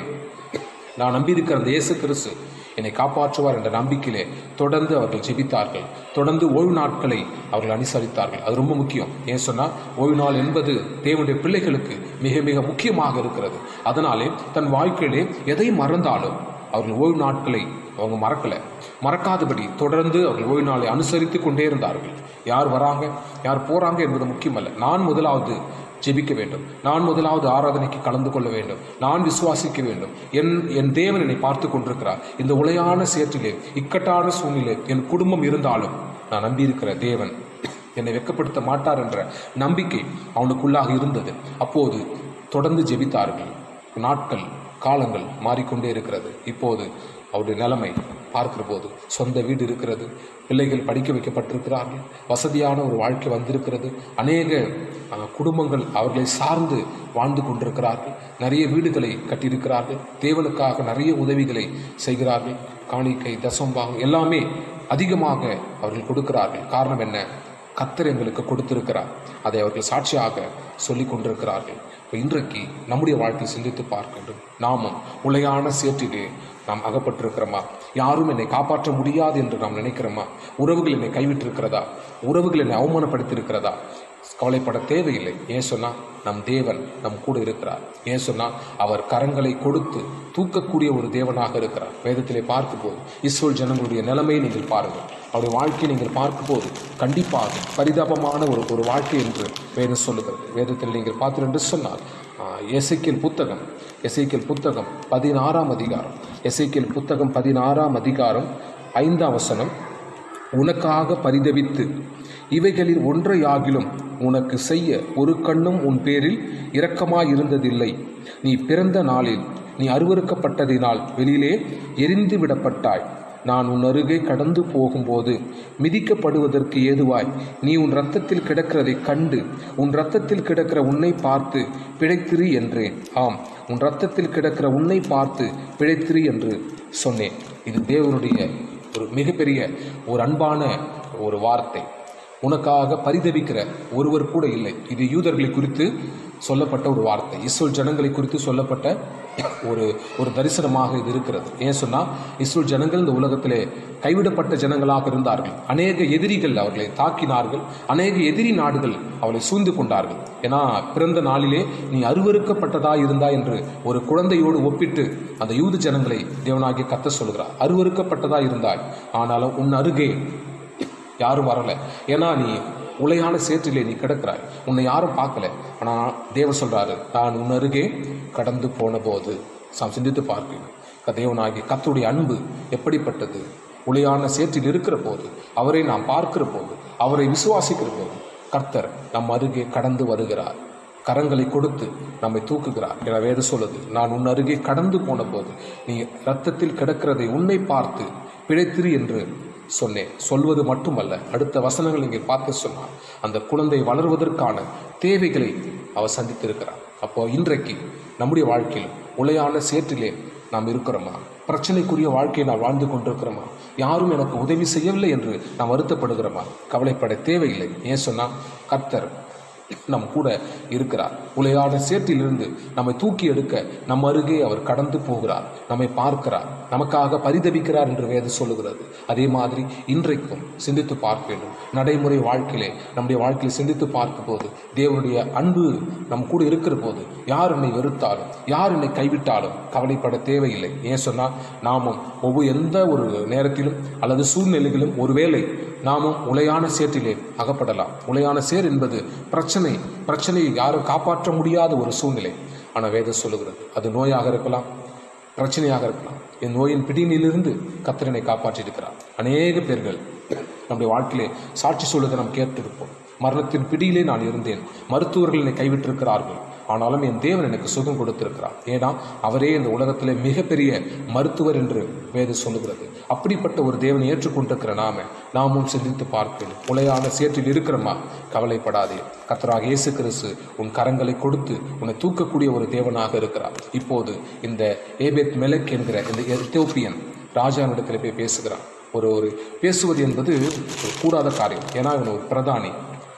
நான் நம்பியிருக்கிற அந்த இயேசு கிறிஸ்து என்னை காப்பாற்றுவார் என்ற நம்பிக்கையிலே தொடர்ந்து அவர்கள் ஜெபித்தார்கள் தொடர்ந்து ஓய்வு நாட்களை அவர்கள் அனுசரித்தார்கள் அது ரொம்ப முக்கியம் ஏன் சொன்னால் ஓய்வு நாள் என்பது தேவனுடைய பிள்ளைகளுக்கு மிக மிக முக்கியமாக இருக்கிறது அதனாலே தன் வாழ்க்கையிலே எதை மறந்தாலும் அவர்கள் ஓய்வு நாட்களை அவங்க மறக்கல மறக்காதபடி தொடர்ந்து அவர்கள் ஓய்வு நாளை அனுசரித்து கொண்டே இருந்தார்கள் யார் வராங்க யார் போறாங்க என்பது முக்கியமல்ல நான் முதலாவது ஜெபிக்க வேண்டும் நான் முதலாவது ஆராதனைக்கு கலந்து கொள்ள வேண்டும் நான் விசுவாசிக்க வேண்டும் என் என் தேவன் என்னை பார்த்து கொண்டிருக்கிறார் இந்த உளையான சேற்றிலே இக்கட்டான சூழ்நிலை என் குடும்பம் இருந்தாலும் நான் நம்பியிருக்கிற தேவன் என்னை வெட்கப்படுத்த மாட்டார் என்ற நம்பிக்கை அவனுக்குள்ளாக இருந்தது அப்போது தொடர்ந்து ஜெபித்தார்கள் நாட்கள் காலங்கள் மாறிக்கொண்டே இருக்கிறது இப்போது அவருடைய நிலைமை பார்க்கிற போது சொந்த வீடு இருக்கிறது பிள்ளைகள் படிக்க வைக்கப்பட்டிருக்கிறார்கள் வசதியான ஒரு வாழ்க்கை வந்திருக்கிறது அநேக அஹ், குடும்பங்கள் அவர்களை சார்ந்து வாழ்ந்து கொண்டிருக்கிறார்கள் நிறைய வீடுகளை கட்டியிருக்கிறார்கள் தேவனுக்காக நிறைய உதவிகளை செய்கிறார்கள் காணிக்கை தசம்பாகம் எல்லாமே அதிகமாக அவர்கள் கொடுக்கிறார்கள் காரணம் என்ன கத்தர் எங்களுக்கு கொடுத்திருக்கிறார் அதை அவர்கள் சாட்சியாக சொல்லிக் கொண்டிருக்கிறார்கள் இப்போ இன்றைக்கு நம்முடைய வாழ்க்கை சிந்தித்து பார்க்க வேண்டும் நாமும் உளையான சேற்றிலே நாம் அகப்பட்டிருக்கிறோமா யாரும் என்னை காப்பாற்ற முடியாது என்று நாம் நினைக்கிறோமா உறவுகள் என்னை கைவிட்டிருக்கிறதா உறவுகள் என்னை அவமானப்படுத்தியிருக்கிறதா கவலைப்பட தேவையில்லை ஏன் சொன்னா நம் தேவன் நம் கூட இருக்கிறார் ஏன் சொன்னா அவர் கரங்களை கொடுத்து தூக்கக்கூடிய ஒரு தேவனாக இருக்கிறார் வேதத்திலே பார்க்கும்போது இஸ்ரோல் ஜனங்களுடைய நிலைமையை நீங்கள் பாருங்கள் அவருடைய வாழ்க்கையை நீங்கள் பார்க்கும்போது கண்டிப்பாக பரிதாபமான ஒரு ஒரு வாழ்க்கை என்று வேதம் சொல்லுகிறது வேதத்தில் நீங்கள் பார்த்தீர்கள் என்று சொன்னால் எசைக்கியல் புத்தகம் எசைக்கியல் புத்தகம் பதினாறாம் அதிகாரம் எசைக்கியல் புத்தகம் பதினாறாம் அதிகாரம் ஐந்தாம் வசனம் உனக்காக பரிதவித்து இவைகளில் ஒன்றையாகிலும் உனக்கு செய்ய ஒரு கண்ணும் உன் பேரில் இரக்கமாயிருந்ததில்லை நீ பிறந்த நாளில் நீ அருவருக்கப்பட்டதினால் வெளியிலே எரிந்து விடப்பட்டாய் நான் உன் அருகே கடந்து போகும்போது மிதிக்கப்படுவதற்கு ஏதுவாய் நீ உன் ரத்தத்தில் கிடக்கிறதைக் கண்டு உன் ரத்தத்தில் கிடக்கிற உன்னை பார்த்து பிழைத்திரு என்றேன் ஆம் உன் ரத்தத்தில் கிடக்கிற உன்னை பார்த்து பிழைத்திரு என்று சொன்னேன் இது தேவனுடைய ஒரு மிகப்பெரிய ஒரு அன்பான ஒரு வார்த்தை உனக்காக பரிதவிக்கிற ஒருவர் கூட இல்லை இது யூதர்களை குறித்து சொல்லப்பட்ட ஒரு வார்த்தை இஸ்ரோல் ஜனங்களை குறித்து சொல்லப்பட்ட ஒரு ஒரு தரிசனமாக இது இருக்கிறது ஏன் சொன்னால் இஸ்ரேல் ஜனங்கள் இந்த உலகத்திலே கைவிடப்பட்ட ஜனங்களாக இருந்தார்கள் அநேக எதிரிகள் அவர்களை தாக்கினார்கள் அநேக எதிரி நாடுகள் அவளை சூழ்ந்து கொண்டார்கள் ஏன்னா பிறந்த நாளிலே நீ அருவருக்கப்பட்டதா இருந்தா என்று ஒரு குழந்தையோடு ஒப்பிட்டு அந்த யூத ஜனங்களை தேவனாகிய கத்த சொல்கிறார் அருவருக்கப்பட்டதா இருந்தாய் ஆனாலும் உன் அருகே யாரும் வரல ஏன்னா நீ உலையான சேற்றிலே நீ கிடக்கிறாய் உன்னை யாரும் பார்க்கல ஆனா தேவன் சொல்றாரு நான் உன் அருகே கடந்து போன போது நாம் சிந்தித்து பார்க்கணும் தேவனாகி கத்துடைய அன்பு எப்படிப்பட்டது உலையான சேற்றில் இருக்கிற போது அவரை நாம் பார்க்கிற போது அவரை விசுவாசிக்கிற போது கர்த்தர் நம் அருகே கடந்து வருகிறார் கரங்களை கொடுத்து நம்மை தூக்குகிறார் என வேத சொல்லுது நான் உன் அருகே கடந்து போன போது நீ ரத்தத்தில் கிடக்கிறதை உன்னை பார்த்து பிழைத்திரு என்று சொன்னேன் சொல்வது மட்டுமல்ல அடுத்த வசனங்கள் இங்கே பார்த்து சொன்னார் அந்த குழந்தை வளர்வதற்கான தேவைகளை அவர் சந்தித்திருக்கிறார் அப்போ இன்றைக்கு நம்முடைய வாழ்க்கையில் உலையான சேற்றிலே நாம் இருக்கிறோமா பிரச்சனைக்குரிய வாழ்க்கையை நாம் வாழ்ந்து கொண்டிருக்கிறோமா யாரும் எனக்கு உதவி செய்யவில்லை என்று நாம் வருத்தப்படுகிறோமா கவலைப்பட தேவையில்லை ஏன் சொன்னா கர்த்தர் நம் கூட இருக்கிறார் உலையான சேற்றிலிருந்து நம்மை தூக்கி எடுக்க நம் அருகே அவர் கடந்து போகிறார் நம்மை பார்க்கிறார் நமக்காக பரிதபிக்கிறார் என்று வேதம் சொல்லுகிறது அதே மாதிரி இன்றைக்கும் சிந்தித்து பார்க்க வேண்டும் நடைமுறை வாழ்க்கையிலே நம்முடைய வாழ்க்கையில் சிந்தித்து பார்க்கும் போது தேவனுடைய அன்பு நம் கூட இருக்கிற போது யார் என்னை வெறுத்தாலும் யார் என்னை கைவிட்டாலும் கவலைப்பட தேவையில்லை ஏன் சொன்னால் நாமும் ஒவ்வொரு எந்த ஒரு நேரத்திலும் அல்லது சூழ்நிலைகளிலும் ஒருவேளை நாமும் உலையான சேற்றிலே அகப்படலாம் உலையான சேர் என்பது பிரச்சனை பிரச்சனையை யாரும் காப்பாற்ற முடியாத ஒரு சூழ்நிலை ஆனால் வேதம் சொல்லுகிறது அது நோயாக இருக்கலாம் பிரச்சனையாக இருக்கலாம் இந்த நோயின் பிடியிலிருந்து கத்திரனை காப்பாற்றி இருக்கிறார் அநேக பேர்கள் நம்முடைய வாழ்க்கையிலே சாட்சி சொல்லுவதை நாம் கேட்டிருப்போம் மரணத்தின் பிடியிலே நான் இருந்தேன் மருத்துவர்கள் என்னை கைவிட்டிருக்கிறார்கள் ஆனாலும் என் தேவன் எனக்கு சுகம் கொடுத்திருக்கிறார் ஏன்னா அவரே இந்த உலகத்திலே மிகப்பெரிய மருத்துவர் என்று வேதம் சொல்லுகிறது அப்படிப்பட்ட ஒரு தேவனை ஏற்றுக்கொண்டிருக்கிற நாம நாமும் சிந்தித்து பார்க்கணும் உலையான சேற்றில் இருக்கிறோமா கவலைப்படாதே கர்த்தராக இயேசு கிறிஸ்து உன் கரங்களை கொடுத்து உன்னை தூக்கக்கூடிய ஒரு தேவனாக இருக்கிறார் இப்போது இந்த ஏபேத் மெலக் என்கிற இந்த எத்தியோப்பியன் ராஜாவிடத்தில் போய் பேசுகிறான் ஒரு ஒரு பேசுவது என்பது ஒரு கூடாத காரியம் ஏன்னா இவன் ஒரு பிரதானி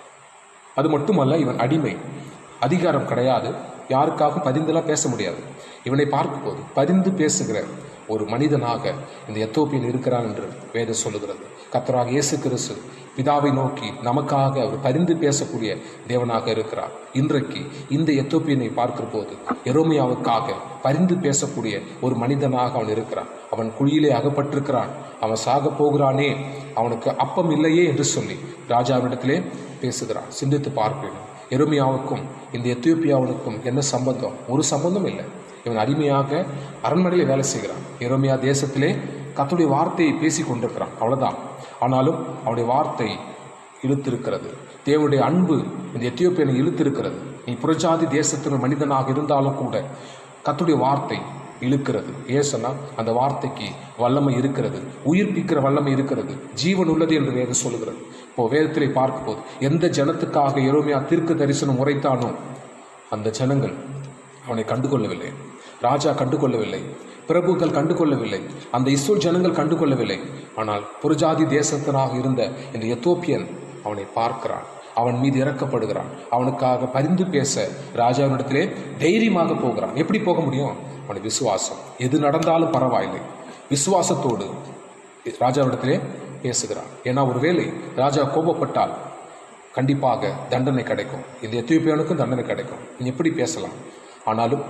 அது மட்டுமல்ல இவன் அடிமை அதிகாரம் கிடையாது யாருக்காகவும் பதிந்தெல்லாம் பேச முடியாது இவனை பார்க்கும்போது பதிந்து பேசுகிற ஒரு மனிதனாக இந்த எத்தோப்பியன் இருக்கிறான் என்று வேதம் சொல்லுகிறது கத்தராக இயேசு கிறிஸ்து பிதாவை நோக்கி நமக்காக அவர் பரிந்து பேசக்கூடிய தேவனாக இருக்கிறார் இன்றைக்கு இந்த எத்தோப்பியனை பார்க்கிற போது எரோமியாவுக்காக பரிந்து பேசக்கூடிய ஒரு மனிதனாக அவன் இருக்கிறான் அவன் குழியிலே அகப்பட்டிருக்கிறான் அவன் சாக போகிறானே அவனுக்கு அப்பம் இல்லையே என்று சொல்லி ராஜாவிடத்திலே பேசுகிறான் சிந்தித்து பார்ப்பேன் எருமியாவுக்கும் இந்த எத்தியோப்பியாவுக்கும் என்ன சம்பந்தம் ஒரு சம்பந்தம் இல்லை இவன் அடிமையாக அரண்மனையில் வேலை செய்கிறான் எரோமியா தேசத்திலே கத்துடைய வார்த்தையை பேசி கொண்டிருக்கிறான் அவ்வளவுதான் ஆனாலும் அவனுடைய வார்த்தை இழுத்திருக்கிறது தேவனுடைய அன்பு இந்த எத்தியோப்பியனை இழுத்திருக்கிறது நீ புறஜாதி தேசத்தின் மனிதனாக இருந்தாலும் கூட கத்துடைய வார்த்தை இழுக்கிறது ஏன் சொன்னா அந்த வார்த்தைக்கு வல்லமை இருக்கிறது உயிர்ப்பிக்கிற வல்லமை இருக்கிறது ஜீவன் உள்ளது என்று வேதம் சொல்லுகிறது இப்போ வேதத்திலே பார்க்கும்போது எந்த ஜனத்துக்காக எரோமியா தீர்க்க தரிசனம் உரைத்தானோ அந்த ஜனங்கள் அவனை கண்டுகொள்ளவில்லை ராஜா கண்டுகொள்ளவில்லை பிரபுக்கள் கண்டுகொள்ளவில்லை அந்த இஸ்ரோல் ஜனங்கள் கண்டுகொள்ளவில்லை ஆனால் புறஜாதி தேசத்தினாக இருந்த இந்த எத்தோப்பியன் அவனை பார்க்கிறான் அவன் மீது இறக்கப்படுகிறான் அவனுக்காக பரிந்து பேச ராஜாவினிடத்திலே தைரியமாக போகிறான் எப்படி போக முடியும் அவனுடைய விசுவாசம் எது நடந்தாலும் பரவாயில்லை விசுவாசத்தோடு ராஜாவிடத்திலே பேசுகிறான் ஏன்னா ஒருவேளை ராஜா கோபப்பட்டால் கண்டிப்பாக தண்டனை கிடைக்கும் இந்த எத்தியோப்பியானுக்கும் தண்டனை கிடைக்கும் நீ எப்படி பேசலாம் ஆனாலும்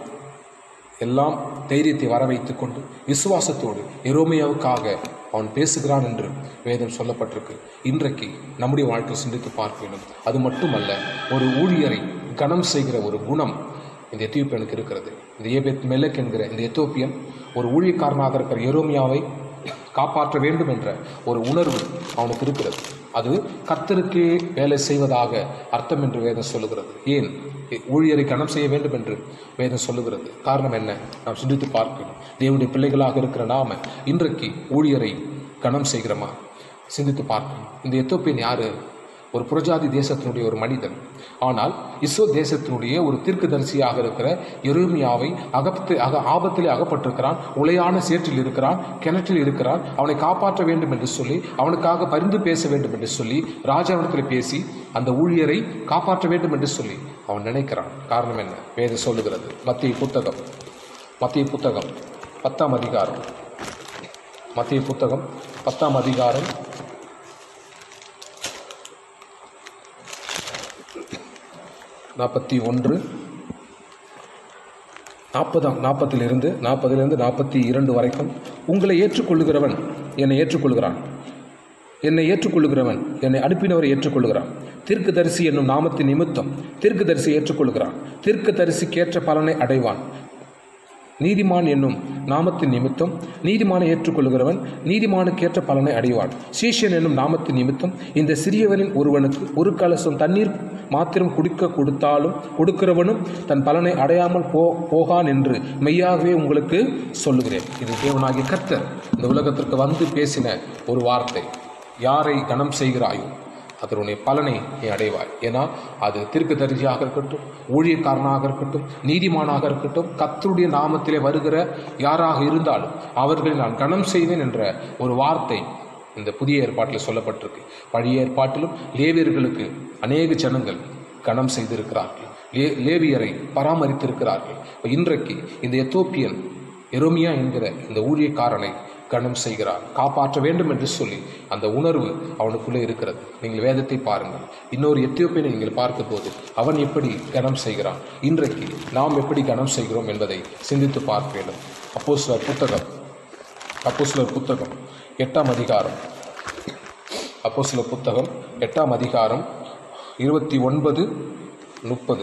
எல்லாம் தைரியத்தை வர வைத்துக் கொண்டு விசுவாசத்தோடு எரோமியாவுக்காக அவன் பேசுகிறான் என்று வேதம் சொல்லப்பட்டிருக்கு இன்றைக்கு நம்முடைய வாழ்க்கையில் சிந்தித்து பார்க்க வேண்டும் அது மட்டுமல்ல ஒரு ஊழியரை கனம் செய்கிற ஒரு குணம் இந்த எத்தியோப்பியனுக்கு இருக்கிறது இந்த ஏபெத் மெலக் என்கிற இந்த எத்தோப்பியன் ஒரு ஊழியக்காரனாக இருக்கிற எரோமியாவை காப்பாற்ற வேண்டும் என்ற ஒரு உணர்வு அவனுக்கு இருக்கிறது அது கர்த்தருக்கே வேலை செய்வதாக அர்த்தம் என்று வேதம் சொல்லுகிறது ஏன் ஊழியரை கனம் செய்ய வேண்டும் என்று வேதம் சொல்லுகிறது காரணம் என்ன நாம் சிந்தித்து பார்க்கணும் தேவனுடைய பிள்ளைகளாக இருக்கிற நாம இன்றைக்கு ஊழியரை கனம் செய்கிறோமா சிந்தித்து பார்க்கணும் இந்த எத்தோப்பியன் யாரு ஒரு புறஜாதி தேசத்தினுடைய ஒரு மனிதன் ஆனால் இஸ்ரோ தேசத்தினுடைய ஒரு தீர்க்கதரிசியாக இருக்கிற எருமியாவை அகப்பத்து அக ஆபத்திலே அகப்பட்டிருக்கிறான் உலையான சேற்றில் இருக்கிறான் கிணற்றில் இருக்கிறான் அவனை காப்பாற்ற வேண்டும் என்று சொல்லி அவனுக்காக பரிந்து பேச வேண்டும் என்று சொல்லி ராஜாவிடத்தில் பேசி அந்த ஊழியரை காப்பாற்ற வேண்டும் என்று சொல்லி அவன் நினைக்கிறான் காரணம் என்ன வேத சொல்லுகிறது மத்திய புத்தகம் மத்திய புத்தகம் பத்தாம் அதிகாரம் மத்திய புத்தகம் பத்தாம் அதிகாரம் நாற்பத்தி ஒன்று நாற்பதாம் நாற்பத்திலிருந்து நாற்பதிலிருந்து நாற்பத்தி இரண்டு வரைக்கும் உங்களை ஏற்றுக்கொள்ளுகிறவன் என்னை ஏற்றுக்கொள்கிறான் என்னை ஏற்றுக்கொள்ளுகிறவன் என்னை அனுப்பினவரை ஏற்றுக்கொள்கிறான் தீர்க்கதரிசி என்னும் நாமத்தின் நிமித்தம் தீர்க்கதரிசி ஏற்றுக்கொள்கிறான் தீர்க்கதரிசிக்கேற்ற பலனை அடைவான் நீதிமான் என்னும் நாமத்தின் நிமித்தம் நீதிமானை ஏற்றுக்கொள்கிறவன் நீதிமானுக்கேற்ற பலனை அடைவான் சீஷன் என்னும் நாமத்தின் நிமித்தம் இந்த சிறியவனின் ஒருவனுக்கு ஒரு கலசம் தண்ணீர் மாத்திரம் குடிக்க கொடுத்தாலும் கொடுக்கிறவனும் தன் பலனை அடையாமல் போ போகான் என்று மெய்யாகவே உங்களுக்கு சொல்லுகிறேன் இது தேவனாகிய கர்த்தர் இந்த உலகத்திற்கு வந்து பேசின ஒரு வார்த்தை யாரை கனம் செய்கிறாயோ அதனுடைய பலனை நீ அடைவாய் ஏன்னா அது தீர்க்கதரிசியாக இருக்கட்டும் ஊழியக்காரனாக இருக்கட்டும் நீதிமானாக இருக்கட்டும் கத்தருடைய நாமத்திலே வருகிற யாராக இருந்தாலும் அவர்களை நான் கனம் செய்வேன் என்ற ஒரு வார்த்தை இந்த புதிய ஏற்பாட்டில் சொல்லப்பட்டிருக்கு பழைய ஏற்பாட்டிலும் லேவியர்களுக்கு அநேக ஜனங்கள் கனம் செய்திருக்கிறார்கள் லே லேவியரை பராமரித்திருக்கிறார்கள் இப்ப இன்றைக்கு இந்த எத்தோப்பியன் எரோமியா என்கிற இந்த ஊழியக்காரனை கனம் செய்கிறார் காப்பாற்ற வேண்டும் என்று சொல்லி அந்த உணர்வு அவனுக்குள்ளே இருக்கிறது நீங்கள் வேதத்தை பாருங்கள் இன்னொரு எத்தியோப்பியனை நீங்கள் பார்க்கும்போது அவன் எப்படி கனம் செய்கிறான் இன்றைக்கு நாம் எப்படி கனம் செய்கிறோம் என்பதை சிந்தித்து பார்க்க வேண்டும் அப்போ சிலர் புத்தகம் அப்போ சிலர் புத்தகம் எட்டாம் அதிகாரம் அப்போ சிலர் புத்தகம் எட்டாம் அதிகாரம் இருபத்தி ஒன்பது முப்பது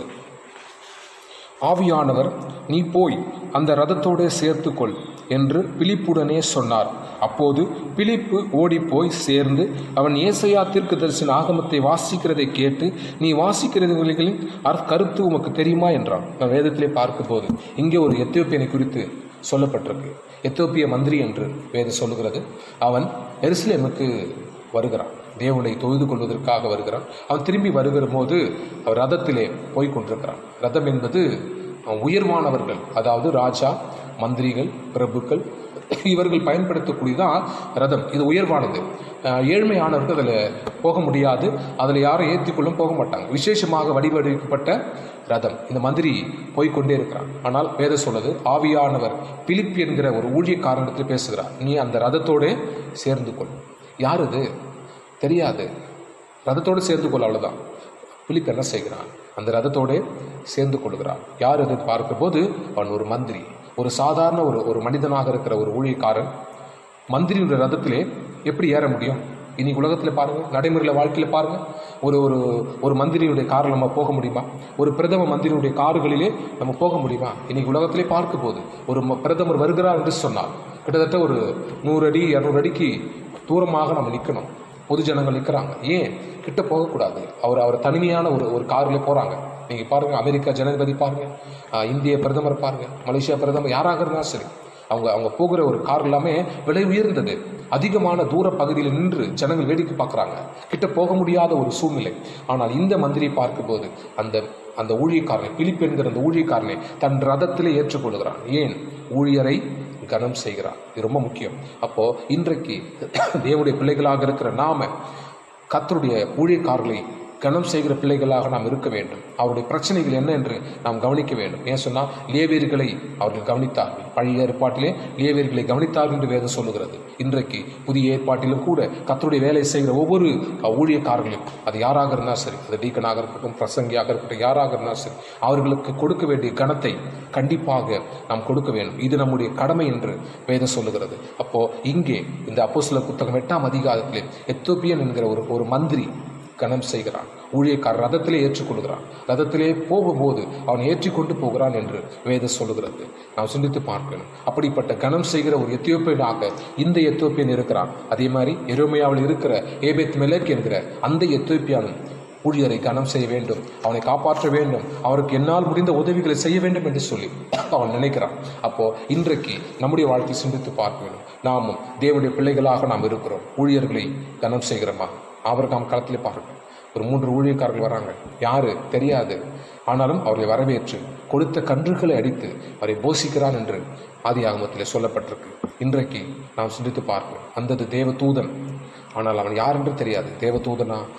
ஆவியானவர் நீ போய் அந்த ரதத்தோடே சேர்த்துக்கொள் என்று பிலிப்புடனே சொன்னார் அப்போது பிலிப்பு ஓடிப்போய் சேர்ந்து அவன் ஏசையா தீர்க்கதரிசன ஆகமத்தை வாசிக்கிறதை கேட்டு நீ வாசிக்கிறதுகளின் அர் கருத்து உமக்கு தெரியுமா என்றான் நான் வேதத்திலே பார்க்கும்போது இங்கே ஒரு எத்தியோப்பியனை குறித்து சொல்லப்பட்டிருக்கு எத்தியோப்பிய மந்திரி என்று வேதம் சொல்லுகிறது அவன் எருசலேமுக்கு வருகிறான் தேவனை தொழுது கொள்வதற்காக வருகிறான் அவன் திரும்பி வருகிற போது அவர் ரதத்திலே போய் கொண்டிருக்கிறான் ரதம் என்பது உயர்வானவர்கள் அதாவது ராஜா மந்திரிகள் பிரபுக்கள் இவர்கள் பயன்படுத்தக்கூடியதான் ரதம் இது உயர்வானது அஹ், ஏழ்மையானவர்கள் அதில் போக முடியாது அதில் யாரும் ஏற்றிக்கொள்ளும் போக மாட்டாங்க விசேஷமாக வடிவடிக்கப்பட்ட ரதம் இந்த மந்திரி போய்க்கொண்டே இருக்கிறான் ஆனால் வேத சொல்லுது ஆவியானவர் பிலிப் என்கிற ஒரு ஊழியக்காரனிடத்தில் பேசுகிறார் நீ அந்த ரதத்தோடு சேர்ந்து கொள் யார் இது தெரியாது ரதத்தோடு சேர்ந்து கொள்ள அவ்வளவுதான் பிலிப் என்ன செய்கிறான் அந்த ரதத்தோடு சேர்ந்து கொள்கிறான் யார் அது பார்க்கும்போது அவன் ஒரு மந்திரி ஒரு சாதாரண ஒரு ஒரு மனிதனாக இருக்கிற ஒரு ஊழியக்காரன் மந்திரியுடைய ரதத்திலே எப்படி ஏற முடியும் இன்னைக்கு உலகத்தில் பாருங்க நடைமுறையில் வாழ்க்கையில் பாருங்க ஒரு ஒரு ஒரு மந்திரியுடைய காரில் நம்ம போக முடியுமா ஒரு பிரதம மந்திரியுடைய கார்களிலே நம்ம போக முடியுமா இன்னைக்கு உலகத்திலே பார்க்க போது ஒரு ம- பிரதமர் வருகிறார் என்று சொன்னால் கிட்டத்தட்ட ஒரு நூறு அடி இரநூறு அடிக்கு தூரமாக நம்ம நிற்கணும் பொது ஜனங்கள் நிற்கிறாங்க ஏன் கிட்ட போகக்கூடாது அவர் அவர் தனிமையான ஒரு ஒரு காரில் போகிறாங்க நீங்கள் பாருங்கள் அமெரிக்கா ஜனாதிபதி பாருங்கள் ஆஹ் இந்திய பிரதமர் பாருங்கள் மலேசியா பிரதமர் யாராக இருந்தாலும் சரி அவங்க அவங்க போகிற ஒரு கார் எல்லாமே விலை உயர்ந்தது அதிகமான தூர பகுதியில் நின்று ஜனங்கள் வேடிக்கை பார்க்குறாங்க கிட்ட போக முடியாத ஒரு சூழ்நிலை ஆனால் இந்த மந்திரி பார்க்கும்போது அந்த அந்த ஊழியக்காரனை பிலிப் என்கிற அந்த ஊழியக்காரனை தன் ரதத்திலே ஏற்றுக்கொள்கிறான் ஏன் ஊழியரை கனம் செய்கிறான் இது ரொம்ப முக்கியம் அப்போ இன்றைக்கு தேவனுடைய பிள்ளைகளாக இருக்கிற நாம கர்த்தருடைய ஊழியக்காரர்களை கனம் செய்கிற பிள்ளைகளாக நாம் இருக்க வேண்டும் அவருடைய பிரச்சனைகள் என்ன என்று நாம் கவனிக்க வேண்டும் ஏன் சொன்னால் லேவியர்களை அவர்கள் கவனித்தார்கள் பழைய ஏற்பாட்டிலே லேவியர்களை கவனித்தார்கள் என்று வேதம் சொல்லுகிறது இன்றைக்கு புதிய ஏற்பாட்டிலும் கூட கர்த்தருடைய வேலை செய்கிற ஒவ்வொரு ஊழியக்காரர்களும் அது யாராக இருந்தால் சரி அது டீக்கனாக இருக்கட்டும் பிரசங்கியாக இருக்கட்டும் யாராக இருந்தால் சரி அவர்களுக்கு கொடுக்க வேண்டிய கனத்தை கண்டிப்பாக நாம் கொடுக்க வேண்டும் இது நம்முடைய கடமை என்று வேதம் சொல்லுகிறது அப்போ இங்கே இந்த அப்போஸ்தல புத்தகம் எட்டாம் அதிகாரத்திலே எத்தோப்பியன் என்கிற ஒரு ஒரு மந்திரி கனம் செய்கிறான் ஊழியக்காரர் ரதத்திலே ஏற்றுக்கொள்கிறான் ரதத்திலே போகும்போது அவன் ஏற்றிக்கொண்டு போகிறான் என்று வேதம் சொல்லுகிறது நாம் சிந்தித்து பார்க்கணும் அப்படிப்பட்ட கனம் செய்கிற ஒரு எத்தியோப்பியனாக இந்த எத்தியோப்பியன் இருக்கிறான் அதே மாதிரி எரோமியாவில் இருக்கிற ஏபேத் மெலக் என்கிற அந்த எத்தியோப்பியானும் ஊழியரை கனம் செய்ய வேண்டும் அவனை காப்பாற்ற வேண்டும் அவருக்கு என்னால் முடிந்த உதவிகளை செய்ய வேண்டும் என்று சொல்லி அவன் நினைக்கிறான் அப்போ இன்றைக்கு நம்முடைய வாழ்க்கை சிந்தித்து பார்க்க வேண்டும் நாமும் தேவனுடைய பிள்ளைகளாக நாம் இருக்கிறோம் ஊழியர்களை கனம் செய்கிறோமா ஆபிரகாம் களத்திலே பாருங்க ஒரு மூன்று ஊழியக்காரர்கள் வராங்க யாரு தெரியாது ஆனாலும் அவர்களை வரவேற்று கொடுத்த கன்றுகளை அடித்து அவரை போஷிக்கிறான் என்று ஆதி ஆகமத்தில் சொல்லப்பட்டிருக்கு இன்றைக்கு நாம் சிந்தித்து பார்ப்போம் அந்தது தேவ தூதன் ஆனால் அவன் யார் என்று தெரியாது தேவ தூதனா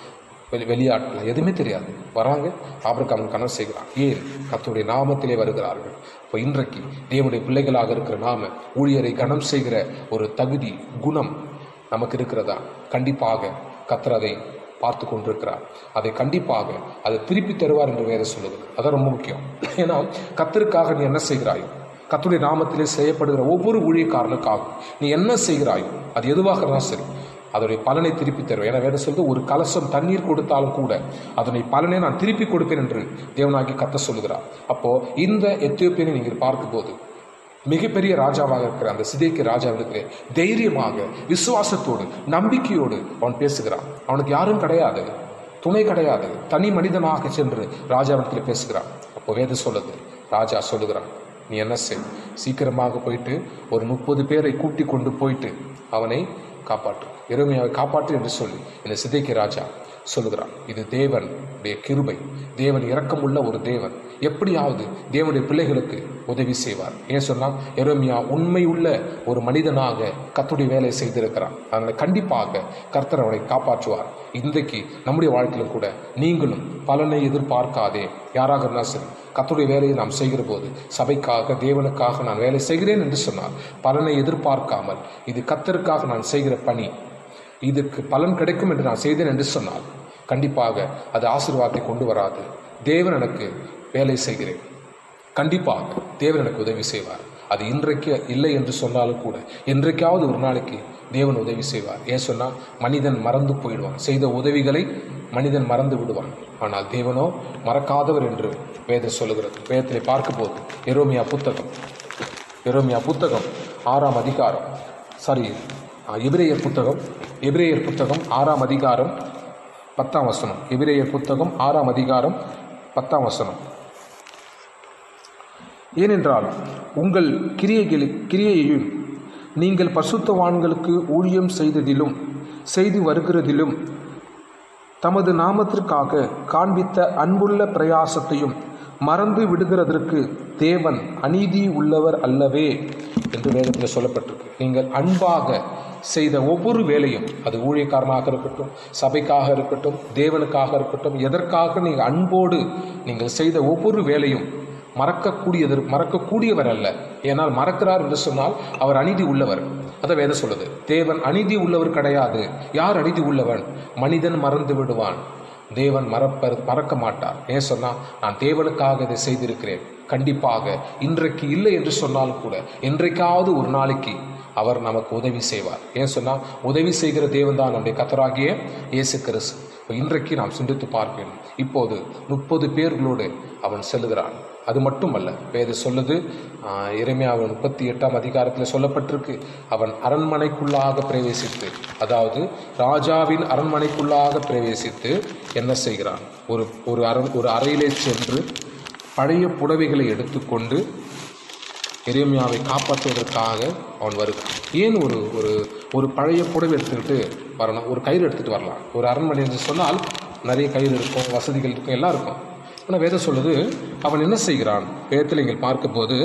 வெளி வெளியாட்கள் எதுவுமே தெரியாது வராங்க ஆபிரகாம் கனவு செய்கிறான் ஏன் கர்த்தருடைய நாமத்திலே வருகிறார்கள் இப்போ இன்றைக்கு தேவனுடைய பிள்ளைகளாக இருக்கிற நாம ஊழியரை கனம் செய்கிற ஒரு தகுதி குணம் நமக்கு இருக்கிறதா கண்டிப்பாக கர்த்தர் அதை பார்த்து கொண்டிருக்கிறார் அதை கண்டிப்பாக அதை திருப்பி தருவார் என்று வேத சொல்லுது அதான் ரொம்ப முக்கியம் ஏன்னா கத்தருக்காக நீ என்ன செய்கிறாயோ கர்த்தருடைய நாமத்திலே செய்யப்படுகிற ஒவ்வொரு ஊழியக்காரனுக்காகவும் நீ என்ன செய்கிறாயோ அது எதுவாக இருந்தாலும் சரி அதனுடைய பலனை திருப்பி தருவேன் ஏன்னா வேற சொல்றது ஒரு கலசம் தண்ணீர் கொடுத்தாலும் கூட அதனை பலனை நான் திருப்பி கொடுப்பேன் என்று தேவனாகி கத்த சொல்லுகிறார் அப்போ இந்த எத்தியோப்பியனை நீங்கள் பார்க்கும்போது மிகப்பெரிய ராஜாவாக இருக்கிற அந்த சிதைக்கு ராஜாவிடத்திலே தைரியமாக விசுவாசத்தோடு நம்பிக்கையோடு அவன் பேசுகிறான் அவனுக்கு யாரும் கிடையாது துணை கிடையாது தனி மனிதனாக சென்று ராஜாவிடத்தில் பேசுகிறான் அப்போ வேத சொல்லுது ராஜா சொல்லுகிறான் நீ என்ன செய் சீக்கிரமாக போயிட்டு ஒரு முப்பது பேரை கூட்டி கொண்டு போயிட்டு அவனை காப்பாற்று எருமையாவை காப்பாற்று என்று சொல்லி இந்த சிதைக்கு ராஜா சொல்லுகிறான் இது தேவனுடைய கிருபை தேவன் இரக்கமுள்ள ஒரு தேவன் எப்படியாவது தேவனுடைய பிள்ளைகளுக்கு உதவி செய்வார் ஏன் சொன்னால் எரோமியா உண்மையுள்ள ஒரு மனிதனாக கர்த்தருடைய வேலை செய்திருக்கிறான் அதனால கண்டிப்பாக கர்த்தர் அவனை காப்பாற்றுவார் இன்றைக்கு நம்முடைய வாழ்க்கையிலும் கூட நீங்களும் பலனை எதிர்பார்க்காதே யாராக இருந்தாலும் சரி கர்த்தருடைய வேலையை நாம் செய்கிற போது சபைக்காக தேவனுக்காக நான் வேலை செய்கிறேன் என்று சொன்னார் பலனை எதிர்பார்க்காமல் இது கர்த்தருக்காக நான் செய்கிற பணி இதற்கு பலன் கிடைக்கும் என்று நான் செய்தேன் என்று சொன்னால் கண்டிப்பாக அது ஆசீர்வாதத்தை கொண்டு வராது தேவன் எனக்கு வேலை செய்கிறேன் கண்டிப்பாக தேவன் எனக்கு உதவி செய்வார் அது இன்றைக்கு இல்லை என்று சொன்னாலும் கூட என்றைக்காவது ஒரு நாளைக்கு தேவன் உதவி செய்வார் ஏன் சொன்னால் மனிதன் மறந்து போயிடுவான் செய்த உதவிகளை மனிதன் மறந்து விடுவான் ஆனால் தேவனோ மறக்காதவர் என்று வேதம் சொல்லுகிறது வேதத்திலே பார்க்கும்போது எரோமியா புத்தகம் எரோமியா புத்தகம் ஆறாம் அதிகாரம் சாரி எபிரேயர் புத்தகம் எபிரேயர் புத்தகம் ஆறாம் அதிகாரம் பத்தாம் வசனம் எபிரேயர் புத்தகம் ஆறாம் அதிகாரம் பத்தாம் வசனம் ஏனென்றால் உங்கள் கிரியைகளி கிரியையையும் நீங்கள் பசுத்தவான்களுக்கு ஊழியம் செய்ததிலும் செய்து வருகிறதிலும் தமது நாமத்திற்காக காண்பித்த அன்புள்ள பிரயாசத்தையும் மறந்து விடுகிறதற்கு தேவன் அநீதி உள்ளவர் அல்லவே என்று வேதத்தில் சொல்லப்பட்டிருக்கு நீங்கள் அன்பாக செய்த ஒவ்வொரு வேலையும் அது ஊழியக்காரனாக இருக்கட்டும் சபைக்காக இருக்கட்டும் தேவனுக்காக இருக்கட்டும் எதற்காக நீங்கள் அன்போடு நீங்கள் செய்த ஒவ்வொரு வேலையும் மறக்கக்கூடியது மறக்கக்கூடியவர் அல்ல ஏனால் மறக்கிறார் என்று சொன்னால் அவர் அநீதி உள்ளவர் அதை வேதம் சொல்லுது தேவன் அநீதி உள்ளவர் கிடையாது யார் அநீதி உள்ளவன் மனிதன் மறந்து விடுவான் தேவன் மறப்ப மறக்க மாட்டார் ஏன் சொன்னா நான் தேவனுக்காக இதை செய்திருக்கிறேன் கண்டிப்பாக இன்றைக்கு இல்லை என்று சொன்னாலும் கூட என்றைக்காவது ஒரு நாளைக்கு அவர் நமக்கு உதவி செய்வார் ஏன் சொன்னா உதவி செய்கிற தேவன் தான் நம்முடைய கத்தராகிய இயேசு கிறிஸ்து இன்றைக்கு நாம் சிந்தித்து பார்ப்பேன் இப்போது முப்பது பேர்களோடு அவன் செல்லுகிறான் அது மட்டுமல்ல வேத சொல்லுது இறைமையாவின் முப்பத்தி எட்டாம் அதிகாரத்தில் சொல்லப்பட்டிருக்கு அவன் அரண்மனைக்குள்ளாக பிரவேசித்து அதாவது ராஜாவின் அரண்மனைக்குள்ளாக பிரவேசித்து என்ன செய்கிறான் ஒரு ஒரு அரண் ஒரு அறையிலே சென்று பழைய புடவைகளை எடுத்துக்கொண்டு எரேமியாவை காப்பாற்றுவதற்காக அவன் வருகிறான் ஏன் ஒரு ஒரு ஒரு பழைய புடவை எடுத்துக்கிட்டு வரணும் ஒரு கயிறு எடுத்துகிட்டு வரலாம் ஒரு அரண்மனை என்று சொன்னால் நிறைய கயிறு இருக்கும் வசதிகள் இருக்கும் எல்லாம் இருக்கும் ஆனால் வேதம் சொல்லுது அவன் என்ன செய்கிறான் வேதத்தில் நீங்கள் பார்க்கும்போது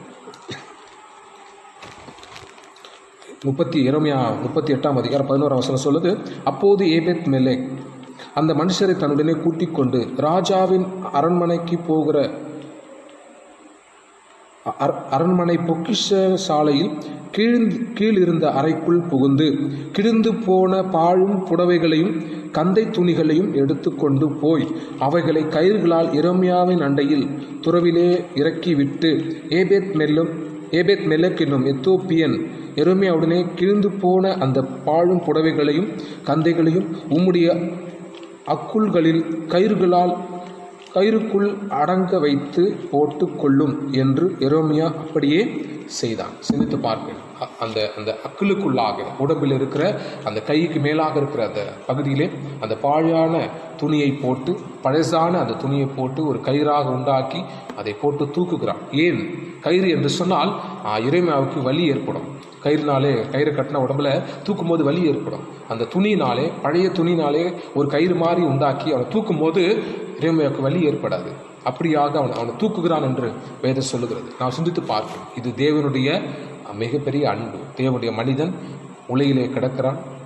முப்பத்தி இரமையா முப்பத்தி எட்டாம் அதிகாரம் பதினோராம் வசனம் சொல்லுது அப்போது ஏபெத் மெலேக் அந்த மனுஷரை தன்னுடனே கூட்டிக் கொண்டு ராஜாவின் அரண்மனைக்கு போகிற அர- அரண்மனை பொக்கிஷ சாலையில் கீழ்ந்து கீழிருந்த அறைக்குள் புகுந்து கிழிந்து போன பாழும் புடவைகளையும் கந்தை துணிகளையும் எடுத்துக்கொண்டு போய் அவைகளை கயிறுகளால் இரமியாவின் அண்டையில் துறவிலே இறக்கிவிட்டு ஏபேத் மெல்லும் ஏபேத் மெல்லக் என்னும் எத்தோப்பியன் எருமையாவுடனே கிழிந்து போன அந்த பாழும் புடவைகளையும் கந்தைகளையும் உம்முடைய அக்குள்களில் கயிறுகளால் கயிறுக்குள் அடங்க வைத்து போட்டு கொள்ளும் என்று எரோமியா அப்படியே செய்தான் சிந்தித்து பார்ப்பேன் அ- அந்த அந்த அக்குளுக்குள்ளாக உடம்பில் இருக்கிற அந்த கைக்கு மேலாக இருக்கிற அந்த பகுதியிலே அந்த பாழான துணியை போட்டு பழசான அந்த துணியை போட்டு ஒரு கயிறாக உண்டாக்கி அதை போட்டு தூக்குகிறான் ஏன் கயிறு என்று சொன்னால் ஆ, இறைமையாவுக்கு வலி ஏற்படும் கயிறுனாலே கயிறு கட்டின உடம்புல தூக்கும் போது வலி ஏற்படும் அந்த துணினாலே பழைய துணினாலே ஒரு கயிறு மாதிரி உண்டாக்கி அவனை தூக்கும் போது இறைமையாவுக்கு வலி ஏற்படாது அப்படியாக அவன் அவனை தூக்குகிறான் என்று வேதம் சொல்லுகிறது நான் சிந்தித்து பார்ப்பேன் இது தேவனுடைய மிகப்பெரிய அன்பு தேவனுடைய மனிதன் உலகிலே கிடக்கிறான்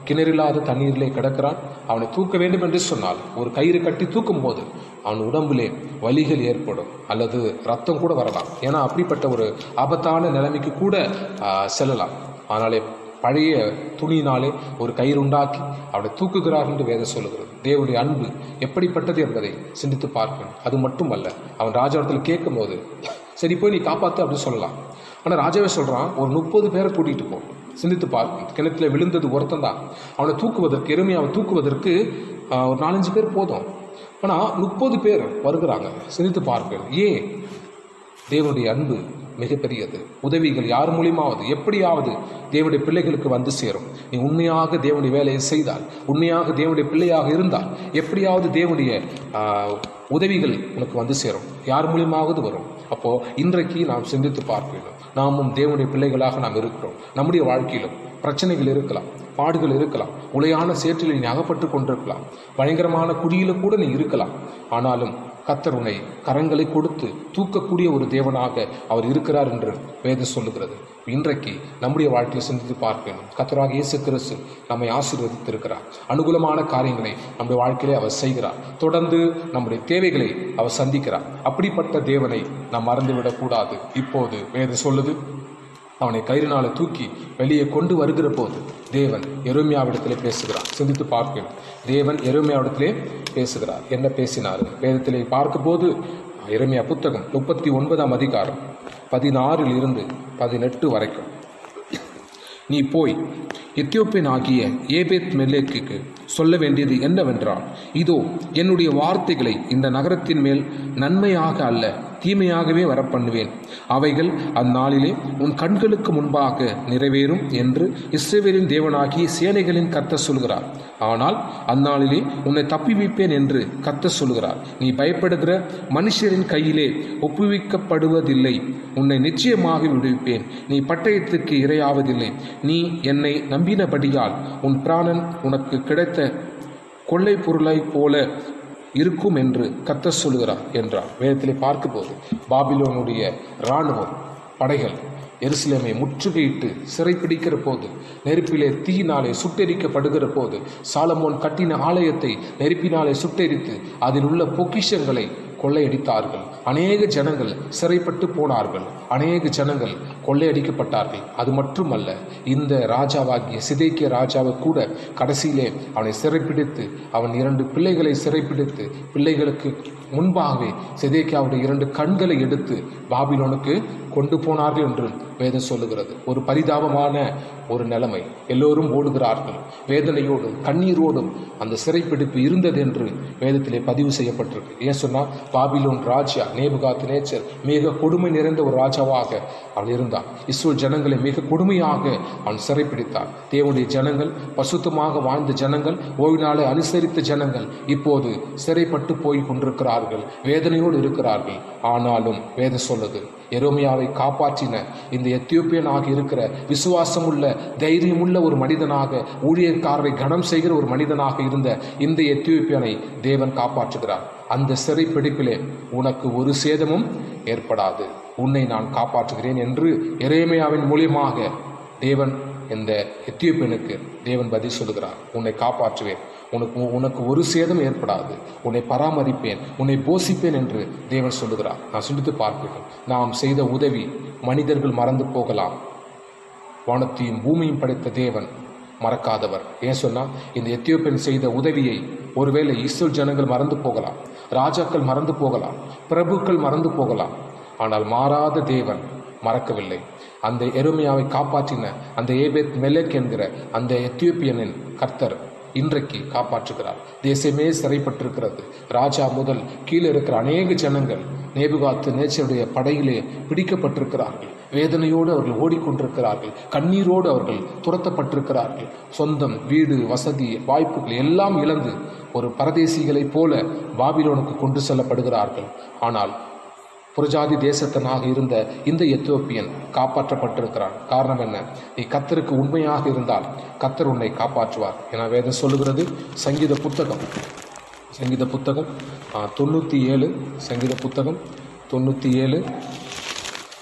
கிணறில்லாத தண்ணீரிலே கிடக்கிறான் அவனை தூக்க வேண்டும் என்று சொன்னால் ஒரு கயிறு கட்டி தூக்கும் போது அவன் உடம்பிலே வலிகள் ஏற்படும் அல்லது ரத்தம் கூட வரலாம் ஏன்னா அப்படிப்பட்ட ஒரு ஆபத்தான நிலைமைக்கு கூட ஆ, செல்லலாம் ஆனாலே பழைய துணியினாலே ஒரு கயிறு உண்டாக்கி அவனை தூக்குகிறார் என்று வேதம் சொல்லுகிறது தேவனுடைய அன்பு எப்படிப்பட்டது என்பதை சிந்தித்து பார்க்கணும் அது மட்டுமல்ல அவன் ராஜாவிடத்தில் கேட்கும்போது சரி போய் நீ காப்பாத்து அப்படின்னு சொல்லலாம் ஆனால் ராஜாவே சொல்றான் ஒரு முப்பது பேரை கூட்டிகிட்டு போ சிந்தித்து பார்க்கணும் கிணத்துல விழுந்தது ஒருத்தன் தான் அவனை தூக்குவதற்கு எருமை அவன் தூக்குவதற்கு ஆஹ், ஒரு நாலஞ்சு பேர் போதும் ஆனால் முப்பது பேர் வருகிறாங்க சிந்தித்து பார்க்கணும் ஏன் தேவனுடைய அன்பு மிகப்பெரியது உதவிகள் யார் மூலியமாவது எப்படியாவது தேவனுடைய பிள்ளைகளுக்கு வந்து சேரும் நீ உண்மையாக தேவனுடைய வேலையை செய்தால் உண்மையாக தேவனுடைய பிள்ளையாக இருந்தால் எப்படியாவது தேவனுடைய ஆஹ், உதவிகள் உனக்கு வந்து சேரும் யார் மூலியமாவது வரும் அப்போ இன்றைக்கு நாம் சிந்தித்து பார்க்க வேண்டும் நாமும் தேவனுடைய பிள்ளைகளாக நாம் இருக்கிறோம் நம்முடைய வாழ்க்கையிலும் பிரச்சனைகள் இருக்கலாம் பாடுகள் இருக்கலாம் உளையான சேற்றில் நீ அகப்பட்டு கொண்டிருக்கலாம் பயங்கரமான குடியில கூட நீ இருக்கலாம் ஆனாலும் கத்தர் உன்னை கரங்களை கொடுத்து தூக்கக்கூடிய ஒரு தேவனாக அவர் இருக்கிறார் என்று வேதம் சொல்லுகிறது இன்றைக்கு நம்முடைய வாழ்க்கையில் சிந்தித்து பார்க்க வேண்டும் கத்தராக இயேசு கிறிஸ்து நம்மை ஆசீர்வதித்திருக்கிறார் அனுகூலமான காரியங்களை நம்முடைய வாழ்க்கையிலே அவர் செய்கிறார் தொடர்ந்து நம்முடைய தேவைகளை அவர் சந்திக்கிறார் அப்படிப்பட்ட தேவனை நாம் மறந்துவிடக் கூடாது இப்போது வேதம் சொல்லுது அவனை கயிறினால தூக்கி வெளியே கொண்டு வருகிற போது தேவன் எருமியாவிடத்திலே பேசுகிறார் சிந்தித்து பார்க்கணும் தேவன் எருமியாவிடத்திலே பேசுகிறார் என்ன பேசினார் வேதத்திலே பார்க்கும்போது எருமியா புத்தகம் முப்பத்தி ஒன்பதாம் அதிகாரம் பதினாறில் இருந்து பதினெட்டு வரைக்கும் நீ போய் எத்தியோப்பியன் ஆகிய ஏபேத் மெல்லேக்கு சொல்ல வேண்டியது என்னவென்றால் இதோ என்னுடைய வார்த்தைகளை இந்த நகரத்தின் மேல் நன்மையாக அல்ல தீமையாகவே வரப்பண்ணுவேன் அவைகள் அந்நாளிலே உன் கண்களுக்கு முன்பாக நிறைவேறும் என்று இஸ்ரவேலின் தேவனாகிய சேனைகளின் கத்த சொல்கிறார் ஆனால் அந்நாளிலே உன்னை தப்பிவிப்பேன் என்று கத்த சொல்கிறார் நீ பயப்படுகிற மனுஷரின் கையிலே ஒப்புவிக்கப்படுவதில்லை உன்னை நிச்சயமாக விடுவிப்பேன் நீ பட்டயத்துக்கு இரையாவதில்லை நீ என்னை நம்பினபடியால் உன் பிராணன் உனக்கு கிடைத்த கொள்ளை பொருளைப் போல இருக்கும் என்று கத்த சொல்கிறார் என்றார் வேதத்திலே பார்க்கும்போது பாபிலோனுடைய இராணுவம் படைகள் எருசலேமை முற்றுகையிட்டு சிறைப்பிடிக்கிற போது நெருப்பிலே தீயினாலே சுட்டெரிக்கப்படுகிற போது சாலமோன் கட்டின ஆலயத்தை நெருப்பினாலே சுட்டெரித்து அதில் உள்ள பொக்கிஷங்களை கொள்ளையடித்தார்கள் அநேக ஜனங்கள் சிறைப்பட்டு போனார்கள் அநேக ஜனங்கள் கொள்ளையடிக்கப்பட்டார்கள் அது மட்டுமல்ல இந்த ராஜாவாகிய சிதைக்கிய ராஜாவை கூட கடைசியிலே அவனை சிறைப்பிடித்து அவன் இரண்டு பிள்ளைகளை சிறைப்பிடித்து பிள்ளைகளுக்கு முன்பாகவே சிதைக்கியாவுடைய இரண்டு கண்களை எடுத்து பாபிலோனுக்கு கொண்டு போனார்கள் என்று வேதம் சொல்லுகிறது ஒரு பரிதாபமான ஒரு நிலைமை எல்லோரும் ஓடுகிறார்கள் வேதனையோடும் கண்ணீரோடும் அந்த சிறைப்பிடிப்பு இருந்தது என்று வேதத்திலே பதிவு செய்யப்பட்டிருக்கு ஏன் சொன்னா பாபிலோன் ராஜா நேபுகாத் நேச்சர் மிக கொடுமை நிறைந்த ஒரு ராஜாவாக அவன் இருந்தான் இஸ்ரேல் ஜனங்களை மிக கொடுமையாக அவன் சிறைப்பிடித்தான் தேவனுடைய ஜனங்கள் பசுத்தமாக வாழ்ந்த ஜனங்கள் ஓய்வு அனுசரித்த ஜனங்கள் இப்போது சிறைப்பட்டு போய் கொண்டிருக்கிறார்கள் வேதனையோடு இருக்கிறார்கள் ஆனாலும் வேதம் சொல்லுது எரோமியாவை காப்பாற்றின இந்த எத்தியோப்பியனாக இருக்கிற விசுவாசமுள்ள தைரியமுள்ள ஒரு மனிதனாக ஊழியக்காரரை கனம் செய்கிற ஒரு மனிதனாக இருந்த இந்த எத்தியோப்பியனை தேவன் காப்பாற்றுகிறார் அந்த சிறைப்பிடிப்பிலே உனக்கு ஒரு சேதமும் ஏற்படாது உன்னை நான் காப்பாற்றுகிறேன் என்று எரேமியாவின் மூலியமாக தேவன் இந்த எத்தியோப்பியனுக்கு தேவன் பதில் சொல்லுகிறார் உன்னை காப்பாற்றுவேன் உனக்கு உனக்கு ஒரு சேதம் ஏற்படாது உன்னை பராமரிப்பேன் உன்னை போஷிப்பேன் என்று தேவன் சொல்லுகிறார் நான் சிந்தித்து பார்க்கிறேன் நாம் செய்த உதவி மனிதர்கள் மறந்து போகலாம் வானத்தையும் பூமியும் படைத்த தேவன் மறக்காதவர் ஏன் சொன்னா இந்த எத்தியோப்பியன் செய்த உதவியை ஒருவேளை இஸ்ரேல் ஜனங்கள் மறந்து போகலாம் ராஜாக்கள் மறந்து போகலாம் பிரபுக்கள் மறந்து போகலாம் ஆனால் மாறாத தேவன் மறக்கவில்லை அந்த எருமையாவை காப்பாற்றின அந்த ஏபேத் மெலெக் என்கிற அந்த எத்தியோப்பியனின் கர்த்தர் இன்றைக்கு காப்பாற்றுகிறார் தேசமே சிறைப்பட்டிருக்கிறது ராஜா முதல் கீழே இருக்கிற அநேக ஜனங்கள் நேபுகாத்து நேச்சருடைய படையிலே பிடிக்கப்பட்டிருக்கிறார்கள் வேதனையோடு அவர்கள் ஓடிக்கொண்டிருக்கிறார்கள் கண்ணீரோடு அவர்கள் துரத்தப்பட்டிருக்கிறார்கள் சொந்தம் வீடு வசதி வாய்ப்புகள் எல்லாம் இழந்து ஒரு பரதேசிகளைப் போல பாபிலோனுக்கு கொண்டு செல்லப்படுகிறார்கள் ஆனால் புறஜாதி தேசத்தனாக இருந்த இந்த எத்தியோப்பியன் காப்பாற்றப்பட்டிருக்கிறான் காரணம் என்ன நீ கத்தருக்கு உண்மையாக இருந்தால் கத்தர் உன்னை காப்பாற்றுவார் என வேதம் சொல்லுகிறது சங்கீத புத்தகம் சங்கீத புத்தகம் ஆ, தொண்ணூற்றி ஏழு சங்கீத புத்தகம் தொண்ணூற்றி ஏழு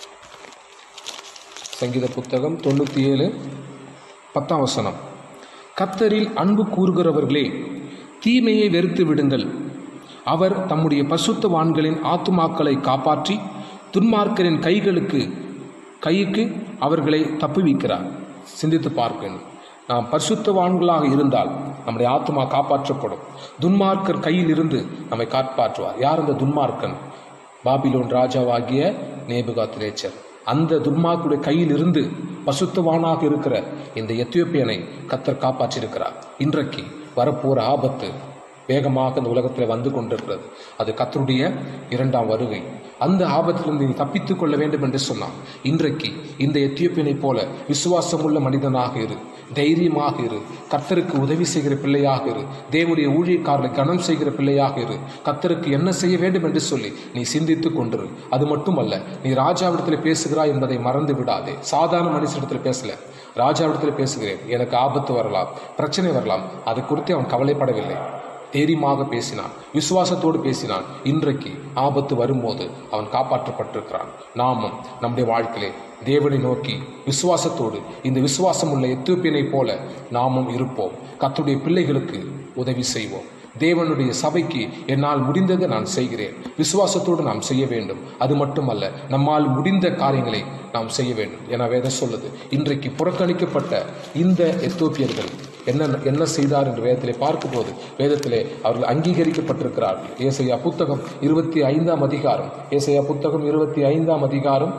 சங்கீத புத்தகம் தொண்ணூற்றி ஏழு பத்தாம் வசனம் கத்தரில் அன்பு கூறுகிறவர்களே தீமையை வெறுத்து விடுங்கள் அவர் தம்முடைய பசுத்தவான்களின் ஆத்துமாக்களை காப்பாற்றி துன்மார்க்கரின் கைகளுக்கு கைக்கு அவர்களை தப்புவிக்கிறார் சிந்தித்து பார்க்கணும் நாம் பரிசுத்தவான்களாக இருந்தால் நம்முடைய ஆத்மா காப்பாற்றப்படும் துன்மார்க்கர் கையில் இருந்து நம்மை காப்பாற்றுவார் யார் அந்த துன்மார்க்கன் பாபிலோன் ராஜாவாகிய நேபுகாத்ரேச்சர் அந்த துன்மார்க்குடைய கையில் இருந்து பசுத்தவானாக இருக்கிற இந்த எத்தியோப்பியனை கத்தர் காப்பாற்றியிருக்கிறார் இன்றைக்கு வரப்போற ஆபத்து வேகமாக இந்த உலகத்தில் வந்து கொண்டிருக்கிறது அது கத்தருடைய இரண்டாம் வருகை அந்த ஆபத்திலிருந்து நீ தப்பித்துக் கொள்ள வேண்டும் என்று சொன்னான் இன்றைக்கு இந்த எத்தியோப்பியனைப் போல விசுவாசமுள்ள மனிதனாக இரு தைரியமாக இரு கர்த்தருக்கு உதவி செய்கிற பிள்ளையாக இரு தேவனுடைய ஊழியக்காரரை கனம் செய்கிற பிள்ளையாக இரு கர்த்தருக்கு என்ன செய்ய வேண்டும் என்று சொல்லி நீ சிந்தித்துக் கொண்டிரு அது மட்டுமல்ல நீ ராஜாவிடத்தில் பேசுகிறாய் என்பதை மறந்து விடாதே சாதாரண மனுஷனிடத்தில் பேசல ராஜாவிடத்தில் பேசுகிறேன் எனக்கு ஆபத்து வரலாம் பிரச்சனை வரலாம் அது குறித்து அவன் கவலைப்படவில்லை தைரியமாக பேசினான் விசுவாசத்தோடு பேசினான் இன்றைக்கு ஆபத்து வரும்போது அவன் காப்பாற்றப்பட்டிருக்கிறான் நாமும் நம்முடைய வாழ்க்கையிலே தேவனை நோக்கி விசுவாசத்தோடு இந்த விசுவாசம் உள்ள எத்தியோப்பியனைப் போல நாமும் இருப்போம் கர்த்தருடைய பிள்ளைகளுக்கு உதவி செய்வோம் தேவனுடைய சபைக்கு என்னால் முடிந்ததை நான் செய்கிறேன் விசுவாசத்தோடு நாம் செய்ய வேண்டும் அது மட்டுமல்ல நம்மால் முடிந்த காரியங்களை நாம் செய்ய வேண்டும் என வேதம் சொல்லுது இன்றைக்கு புறக்கணிக்கப்பட்ட இந்த எத்தோப்பியர்கள் என்ன என்ன செய்தார் என்று வேதத்திலே பார்க்கும்போது வேதத்திலே அவர்கள் அங்கீகரிக்கப்பட்டிருக்கிறார்கள் ஏசையா புத்தகம் இருபத்தி ஐந்தாம் அதிகாரம் ஏசையா புத்தகம் இருபத்தி ஐந்தாம் அதிகாரம்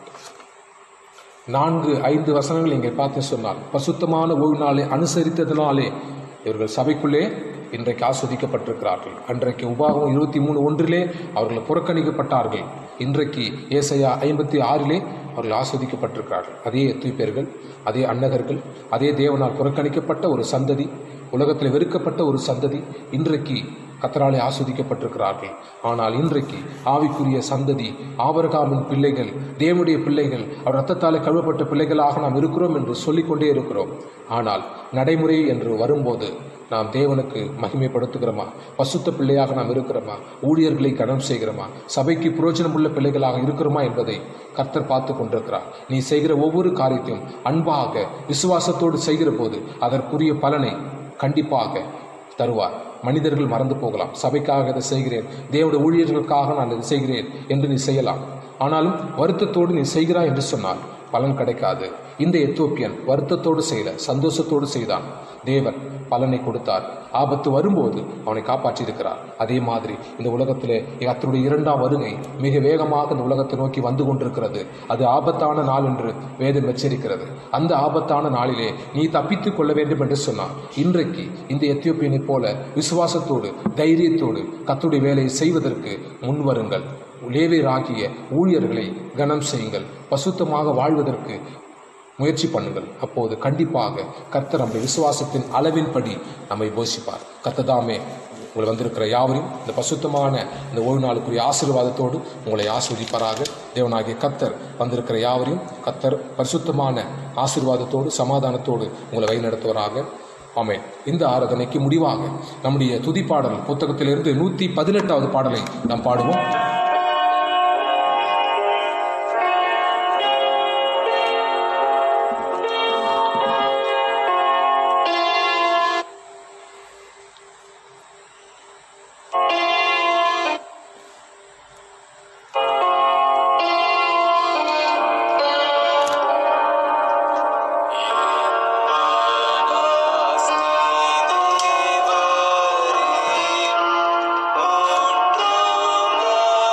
நான்கு ஐந்து வசனங்கள் இங்கே பார்த்து சொன்னார் பசுத்தமான ஓய்வு நாளை அனுசரித்ததினாலே இவர்கள் சபைக்குள்ளே இன்றைக்கு ஆஸ்வதிக்கப்பட்டிருக்கிறார்கள் அன்றைக்கு உபாகம் இருபத்தி மூணு ஒன்றிலே அவர்கள் புறக்கணிக்கப்பட்டார்கள் இன்றைக்கு ஏசையா ஐம்பத்தி ஆறிலே அவர்கள் ஆஸ்வதிக்கப்பட்டிருக்கிறார்கள் அதே எத்துப்பேர்கள் அதே அன்னகர்கள் அதே தேவனால் புறக்கணிக்கப்பட்ட ஒரு சந்ததி உலகத்தில் வெறுக்கப்பட்ட ஒரு சந்ததி இன்றைக்கு கத்தராலே ஆஸ்வதிக்கப்பட்டிருக்கிறார்கள் ஆனால் இன்றைக்கு ஆவிக்குரிய சந்ததி ஆபரகாமின் பிள்ளைகள் தேவனுடைய பிள்ளைகள் அவர் ரத்தத்தாலே கழுவப்பட்ட பிள்ளைகளாக நாம் இருக்கிறோம் என்று சொல்லிக்கொண்டே இருக்கிறோம் ஆனால் நடைமுறை என்று வரும்போது நாம் தேவனுக்கு மகிமைப்படுத்துகிறோமா பசுத்த பிள்ளையாக நாம் இருக்கிறோமா ஊழியர்களை கனம் செய்கிறோமா சபைக்கு புரோஜனம் உள்ள பிள்ளைகளாக இருக்கிறோமா என்பதை கர்த்தர் பார்த்து கொண்டிருக்கிறார் நீ செய்கிற ஒவ்வொரு காரியத்தையும் அன்பாக விசுவாசத்தோடு செய்கிற போது அதற்குரிய பலனை கண்டிப்பாக தருவார் மனிதர்கள் மறந்து போகலாம் சபைக்காக இதை செய்கிறேன் தேவனுடைய ஊழியர்களுக்காக நான் இதை செய்கிறேன் என்று நீ செய்யலாம் ஆனாலும் வருத்தத்தோடு நீ செய்கிறாய் என்று சொன்னால் பலன் கிடைக்காது இந்த எத்தோப்பியன் வருத்தத்தோடு செய்யல சந்தோஷத்தோடு செய்தான் தேவன் பலனை கொடுத்தார் ஆபத்து வரும்போது அவனை காப்பாற்றியிருக்கிறார் அதே மாதிரி இந்த உலகத்திலே கர்த்தருடைய இரண்டாம் வருகை மிக வேகமாக இந்த உலகத்தை நோக்கி வந்து கொண்டிருக்கிறது அது ஆபத்தான நாள் என்று வேதம் எச்சரிக்கிறது அந்த ஆபத்தான நாளிலே நீ தப்பித்துக் கொள்ள வேண்டும் என்று சொன்னார் இன்றைக்கு இந்த எத்தியோப்பியனைப் போல விசுவாசத்தோடு தைரியத்தோடு கர்த்தருடைய வேலையை செய்வதற்கு முன்வருங்கள் லேவியராகிய ஊழியர்களை கனம் செய்யுங்கள் பசுத்தமாக வாழ்வதற்கு முயற்சி பண்ணுங்கள் அப்போது கண்டிப்பாக கர்த்தர் நம்முடைய விசுவாசத்தின் அளவின்படி நம்மை போஷிப்பார் கர்த்ததாமே உங்களை வந்திருக்கிற யாவரையும் இந்த பசுத்தமான இந்த ஓய்வு நாளுக்குரிய ஆசீர்வாதத்தோடு உங்களை ஆஸ்வதிப்பாராக தேவனாகிய கர்த்தர் வந்திருக்கிற யாவரையும் கர்த்தர் பரிசுத்தமான ஆசீர்வாதத்தோடு சமாதானத்தோடு உங்களை வழிநடத்துவராக ஆமென் இந்த ஆராதனைக்கு முடிவாக நம்முடைய துதிப்பாடல் புத்தகத்திலிருந்து நூற்றி பதினெட்டாவது பாடலை நாம் பாடுவோம் தேவரே ஒன்றும்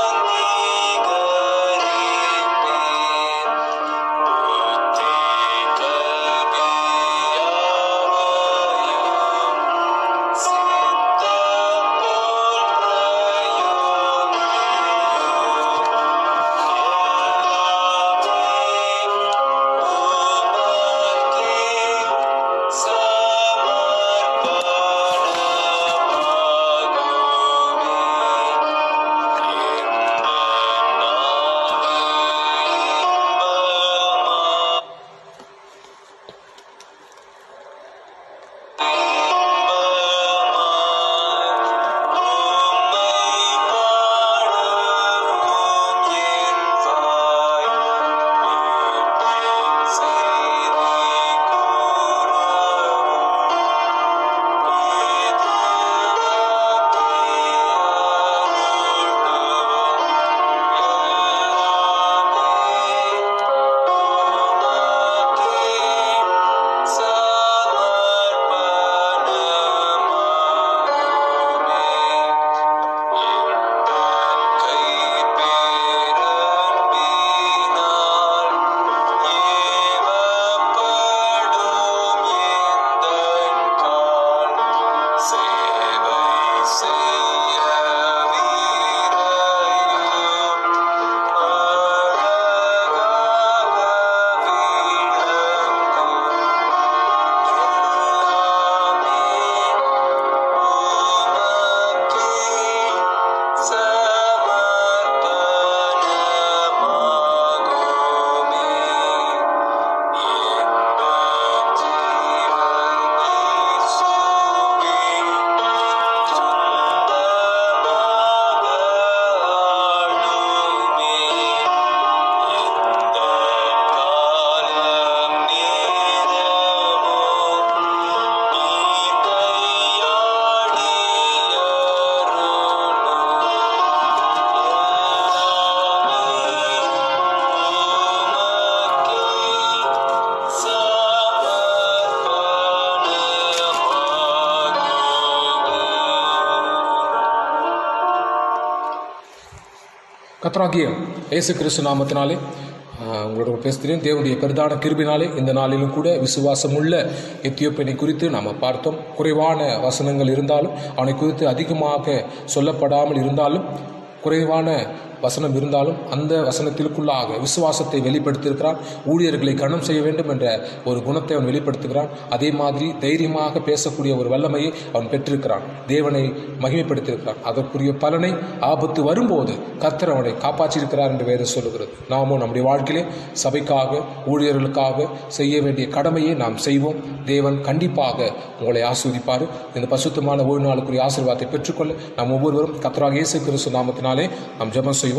கத்ராகிய இயேசு கிறிஸ்து நாமத்தினாலே ஆஹ், உங்களோட பேசுகிறேன் தேவனுடைய பெரிதான கிருபினாலே இந்த நாளிலும் கூட விசுவாசமுள்ள எத்தியோப்பியனை குறித்து நாம் பார்த்தோம் குறைவான வசனங்கள் இருந்தாலும் அவனை குறித்து அதிகமாக சொல்லப்படாமல் இருந்தாலும் குறைவான வசனம் இருந்தாலும் அந்த வசனத்திற்குள்ளாக விசுவாசத்தை வெளிப்படுத்தியிருக்கிறான் ஊழியர்களை கனம் செய்ய வேண்டும் என்ற ஒரு குணத்தை அவன் வெளிப்படுத்துகிறான் அதே மாதிரி தைரியமாக பேசக்கூடிய ஒரு வல்லமையை அவன் பெற்றிருக்கிறான் தேவனை மகிமைப்படுத்தியிருக்கிறான் அதற்குரிய பலனை ஆபத்து வரும்போது கர்த்தர் அவனை காப்பாற்றியிருக்கிறார் என்று வேறு சொல்லுகிறது நாமும் நம்முடைய வாழ்க்கையிலே சபைக்காக ஊழியர்களுக்காக செய்ய வேண்டிய கடமையை நாம் செய்வோம் தேவன் கண்டிப்பாக உங்களை ஆஸ்வதிப்பார் இந்த பசுத்தமான ஓய்வு நாளுக்குரிய ஆசீர்வாதத்தை பெற்றுக்கொள்ள நாம் ஒவ்வொருவரும் கர்த்தராக இயேசு கிறிஸ்து நாமத்தினாலே நாம் ஜெபம் செய்வோம்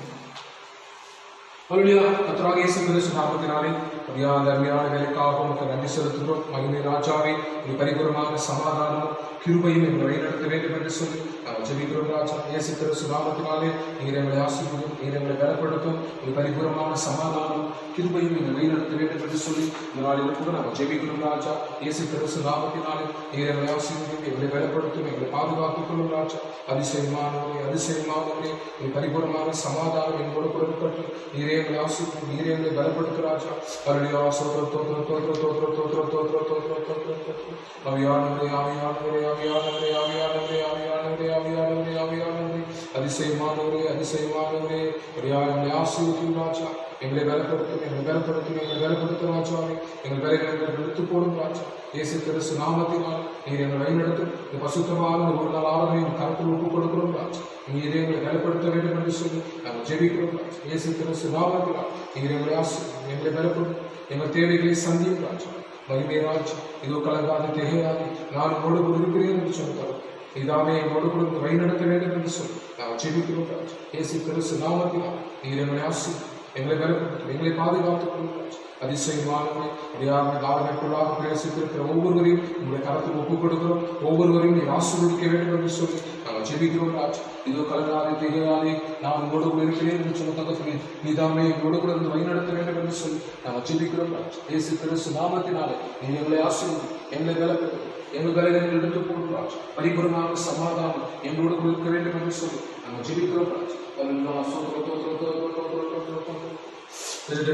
ஹalleluya கர்த்தராக இயேசு கிறிஸ்து நாமத்தினாலே அப்படியா அந்த அருமையான வேலைக்காக உமக்கு நன்றி செலுத்துகிறோம் மகிமை ராஜாவே ஒரு பரிபூரமாக சமாதானம் கிருபையும் எங்களை வழிநடத்த வேண்டும் என்று சொல்லி நாங்கள் ஜெபிக்கிறோம் ராஜா இயேசு கிறிஸ்து நாமத்தினாலே நீர் எங்களை ஆசீர்வதும் நீர் எங்களை பலப்படுத்தும் ஒரு பரிபூரமான சமாதானம் கிருபையும் எங்களை வழிநடத்த வேண்டும் என்று சொல்லி இந்த நாளில் கூட நாங்கள் ஜெபிக்கிறோம் ராஜா இயேசு கிறிஸ்து நாமத்தினாலே நீர் எங்களை ஆசீர்வதும் எங்களை பலப்படுத்தும் எங்களை பாதுகாத்துக் கொள்ளும் ராஜா அதிசயமானவரே அதிசயமானவரே ஒரு பரிபூரமான சமாதானம் எங்களோடு கூட இருக்கட்டும் நீரே எங்களை ஆசீர்வதியும் நீரே எங்களை பலப்படுத்து ராஜா அருளியா சோத்ர தோத்ர தோத்ர தோத்ர தோத்ர தோத்ர தோத்ர தோத்ர தோத்ர ஆவியானவரே ஆவியானவரே ஆவியானவரே ஆவியானவரே ஆவியானவரே ஆவியானவரே ஆவியானவரே அதிசயமானவரே அதிசயமானவரே அப்படியா எங்களை ஆசீர்வதியும் ராஜா எங்களை பலப்படுத்தும் எங்களை பலப்படுத்தும் எங்களை பலப்படுத்தும் ராஜாவே எங்கள் வேலைகளை எடுத்து போடும் ராஜா இயேசு கிறிஸ்து நாமத்தினால் நீர் எங்களை வழிநடத்தும் இந்த பசுத்தமான இந்த ஒரு நாள் ஆராதனையும் கருத்தில் ஒப்புக் கொடுக்கிறோம் ராஜா நீர் எங்களை பலப்படுத்த வேண்டும் என்று சொல்லி நாங்கள் ஜெபிக்கிறோம் ராஜா இயேசு கிறிஸ்து நாமத்தினால் நீர் எங்களை ஆசை எங்களை பலப்படுத்தும் எங்கள் தேவைகளை சந்தியும் ராஜா மகிமே ராஜா இதோ கலங்காத திகையாது நான் உங்களோடு கூட இருக்கிறேன் என்று சொன்னார் இதாமே எங்களோடு கூட இருந்து வழிநடத்த வேண்டும் என்று சொல்லி நாங்கள் ஜெபிக்கிறோம் ராஜா இயேசு கிறிஸ்து நாமத்தினால் நீர் எங்களை ஆசை எங்களை பலப்படுத்தும் எங்களை பாதுகாத்துக் கொள்ளும் ராஜா அதிசயமானவரை அப்படியாக தாரணைக்குள்ளாக பிரவேசித்திருக்கிற ஒவ்வொருவரையும் உங்களுடைய கரத்தில் ஒப்புக் கொடுக்கிறோம் ஒவ்வொருவரையும் நீ ஆசீர்வதிக்க வேண்டும் என்று சொல்லி நாங்கள் ஜெபிக்கிறோம் ராஜ் இதோ கலங்காதே திகையாதே நான் உங்களோடு கூட இருக்கிறேன் என்று சொன்ன தகப்பனே நீதாமே எங்களோடு கூட இருந்து வழிநடத்த வேண்டும் என்று சொல்லி நாங்கள் ஜெபிக்கிறோம் ராஜ் இயேசு கிறிஸ்து நாமத்தினாலே நீ எங்களை ஆசீர்வதி எங்களை பலப்படுத்தும் எங்கள் வேலைகளை எடுத்து போடும் ராஜ் பரிபூர்ணமான சமாதானம் எங்களோடு கூட இருக்க வேண்டும் என்று சொல்லி நாங்கள் ஜெபிக்கிறோம் ராஜ் அல்லா சோத்ர தோத்ர தோத்ர தோத்ர தோத்ர தோத்ர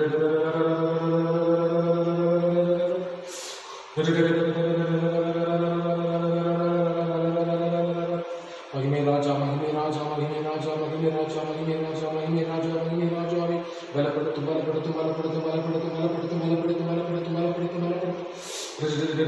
மகிமே ராஜா மகிமே ராஜா மகிமே ராஜா மகிமே ராஜா மகிமே ராஜா மகிமே ராஜா மகிமே ராஜாவே பலப்படுத்து பலப்படுத்து பலப்படுத்து பலப்படுத்து பலப்படுத்து பலப்படுத்து பலப்படுத்து பலப்படுத்து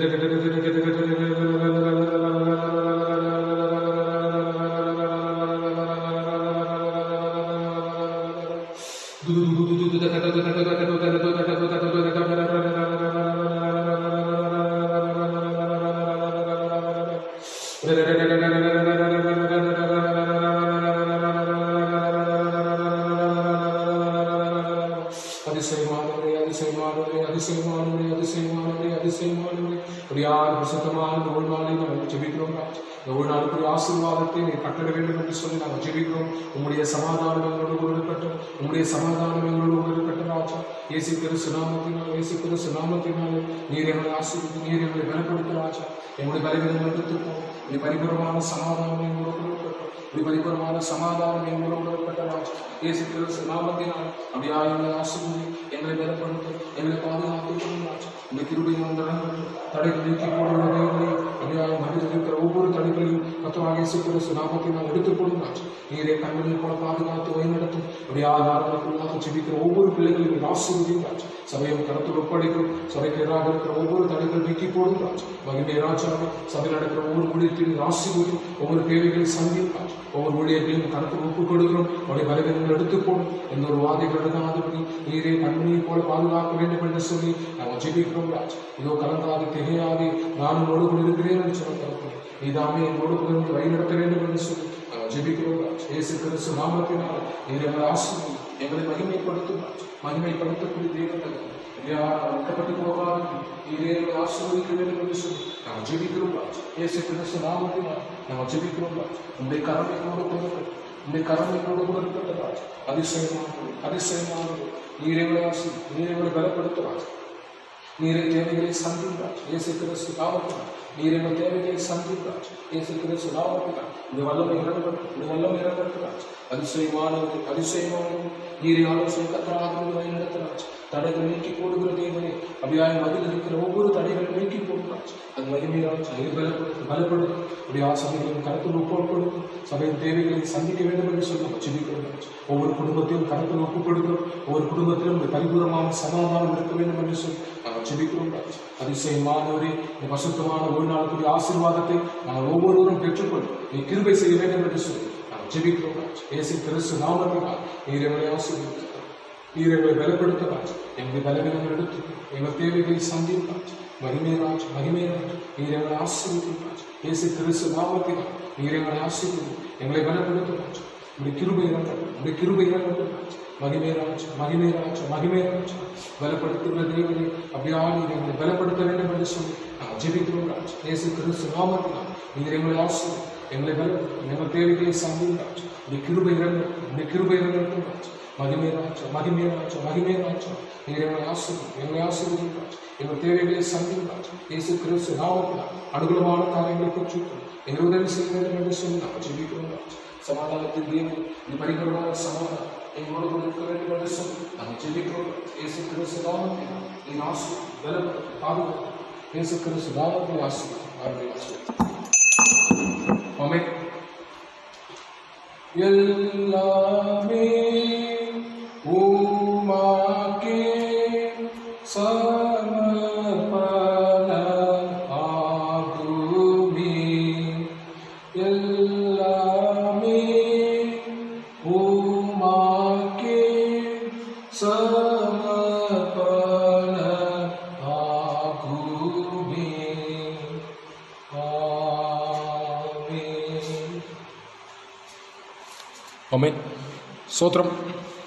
அதிசயமானவரே அதிசயமானவரே அதிசயமானவரே அதிசயமானவரே அதிசயமானவரே அப்படியார் பிரசுத்தமான இந்த ஒரு நாளை நாங்கள் ஜெபிக்கிறோம் ராஜ். இந்த ஒரு நாளுக்குரிய ஆசீர்வாதத்தை நீ கட்டள வேண்டும் என்று சொல்லி நாங்கள் ஜெபிக்கிறோம் உங்களுடைய சமாதானம் எங்களோடு கூட இருக்கட்டும் உங்களுடைய சமாதானம் எங்களோடு கூட இருக்கட்டும் ராஜா இயேசு கிறிஸ்து நாமத்தினால் இயேசு கிறிஸ்து நாமத்தினாலே நீர் எங்களை ஆசீர்வதி நீர் எங்களை பலப்படுத்த ராஜா எங்களுடைய பலவீனங்கள் எடுத்துப்போம் நீ பரிபூரமான சமாதானம் எங்களோடு கூட இருக்கட்டும் இப்படி பரிபூரமான சமாதானம் எங்களோடு இருக்கட்ட ராஜா இயேசு கிறிஸ்து நாமத்தினால் அப்படியா எங்களை ஆசீர்வதி எங்களை பலப்படுத்த எங்களை பாதுகாத்துக் கொள்ளும் ராஜா இந்த கிருபையின் வந்தனங்கள் தடைகள் நீக்கி போடுவதை அப்படியா மனிதர் இருக்கிற ஒவ்வொரு தடைகளையும் கத்தராக இயேசு கிறிஸ்து நாமத்தினால் எடுத்துக் கொள்ளும் ராஜா நீரே கண்மணியை போல பாதுகாத்து வழிநடத்தும் அப்படியா ஆதாரங்களுக்குள்ளாக ஜெபிக்கிற ஒவ்வொரு பிள்ளைகளையும் ஆசீர்வதியும் ராஜா சபையை கருத்தில் ஒப்படைக்கும் சபைக்கு எதிராக இருக்கிற ஒவ்வொரு தடைகள் நீக்கி போடும் ராஜா மகிமை ராஜாவே சபையில் நடக்கிற ஒவ்வொரு ஊழியத்தையும் ஆசீர்வதியும் ஒவ்வொரு தேவைகளை சந்தியும் ராஜா ஒவ்வொரு ஊழியர்களையும் கருத்தில் ஒப்புக் கொடுக்கிறோம் அவருடைய பலவீனங்கள் எடுத்து போடும் எந்த ஒரு வாதைகள் எழுதாதபடி நீரே கண்மணியை போல பாதுகாக்க வேண்டும் என்று சொல்லி நாங்கள் ஜெபிக்கிறோம் ராஜா இதோ கலங்காது திகையாது நான் உன்னோடு கூட இருக்கிறேன் என்று சொல்ல தரப்போம் நீதாமே என்னோடு கூட இருந்து வழிநடத்த வேண்டும் என்று சொல்லி நாங்கள் ஜெபிக்கிறோம் ராஜா இயேசு கிறிஸ்து நாமத்தினால் நீர் எங்களை ஆசீர்வதி எங்களை மகிமைப்படுத்தும் ராஜா மகிமைப்படுத்தக்கூடிய தேவன் வெட்கப்பட்டு போகாது நீரே எங்களை ஆசீர்வதிக்க வேண்டும் என்று சொல்லி நாங்கள் ஜெபிக்கிறோம் ராஜா இயேசு கிறிஸ்து நாமத்தினால் நாங்கள் ஜெபிக்கிறோம் ராஜா உங்களுடைய கரமை கூட கொடுக்கட்டும் உங்களுடைய கரமை கூட கூட இருக்கட்டும் ராஜா அதிசயமானது அதிசயமானது நீரே எங்களை ஆசீர்வதி நீரே எங்களை பலப்படுத்தும் ராஜா நீரை தேவைகளை சந்திக்கிறார் இயேசு கிறிஸ்து நாமத்தினால் நீர் எங்கள் தேவைகளை சந்திக்கிறார் இயேசு கிறிஸ்து நாமத்தினால் இந்த வல்லமை இறங்கட்டும் இந்த வல்லமை இறங்கட்டும் அதிசயமானது அதிசயமானது நீரை ஆலோசனை கத்தராக வழிநடத்தினார் தடைகள் நீக்கி போடுகிற தேவனே அபியாயம் அதில் இருக்கிற ஒவ்வொரு தடைகளும் நீக்கி போடுகிறார் அது மகிமையால் அது பலப்படுத்தும் பலப்படுத்தும் உடைய ஆசைகளையும் கருத்தில் ஒப்புக் கொடுக்கும் சபையின் தேவைகளை சந்திக்க வேண்டும் என்று சொல்லி ஜெபிக்கிறோம் ஒவ்வொரு குடும்பத்தையும் கருத்தில் ஒப்புக் கொடுக்கிறோம் ஒவ்வொரு குடும்பத்திலும் ஒரு பரிபூரமான சமாதானம் இருக்க வேண்டும் என்று சொல்லி நாங்கள் ஜெபிக்கிறோம் அதிசயமானவரே இந்த பசுத்தமான ஒரு நாளுக்குரிய ஆசீர்வாதத்தை நாங்கள் ஒவ்வொருவரும் பெற்றுக்கொண்டு நீ கிருபை செய்ய வேண்டும் என்று சொல்லி நாங்கள் ஜெபிக்கிறோம் இயேசு கிறிஸ்து நாமத்தினால் நீர் எங்களை ஆசீர்வதிக்கிறார் நீர் எங்களை பலப்படுத்துகிறார் எங்களை பலவீனங்கள் எடுத்து எங்கள் தேவைகளை சந்திப்பார் மகிமேராஜ் மகிமேராஜ் நீர் எங்களை ஆசீர்வதிக்கிறார் இயேசு கிறிஸ்து நாமத்தினால் நீர் எங்களை ஆசீர்வதி எங்களை பலப்படுத்துகிறார் உடைய கிருபை இறங்கட்டும் உடைய கிருபை இறங்கட்டும் மகிமேராஜ் மகிமேராஜ் மகிமேராஜ் பலப்படுத்துகிற தேவனை அப்படியாக நீர் எங்களை பலப்படுத்த வேண்டும் என்று சொல்லி நாங்கள் ஜெபிக்கிறோம் ராஜ் இயேசு கிறிஸ்து நாமத்தினால் நீர் எங்களை ஆசீர்வதி எங்களை பலப்படுத்தும் எங்கள் தேவைகளை சந்தியும் ராஜ் உடைய கிருபை இறங்கட்டும் உடைய கிருபை இறங்கட்டும் ராஜ் மகிமே ராஜா மகிமே ராஜா மகிமே ராஜா நீர் எங்களை ஆசிரியம் எங்களை ஆசிரியம் ராஜா எங்கள் தேவைகளை சந்தியும் ராஜா இயேசு கிறிஸ்து நாமத்தினால் அனுகூலமான காரியங்களை பெற்றுக்கொள் எங்கள் உதவி செய்ய வேண்டும் என்று சொல்லி நாங்கள் ஜெபிக்கிறோம் ராஜா சமாதானத்தின் தேவன் இந்த பரிபூர்ணமான சமாதானம் எங்களோடு கூட இருக்க வேண்டும் என்று சொல்லி நாங்கள் ஜெபிக்கிறோம் இயேசு கிறிஸ்து நாமத்தினால் நீ ஆசை பலப்படுத்தி பாதுகாத்து இயேசு கிறிஸ்து நாமத்தில் ஆசிரியம் ஆசிரியம் ஆமென் எல்லாமே உமாக்கே சமர்ப்பண ஆகுமே எல்லாமே உமாக்கே சமர்ப்பண ஆகுமே ஆமென் ஆமென் சோத்திரம்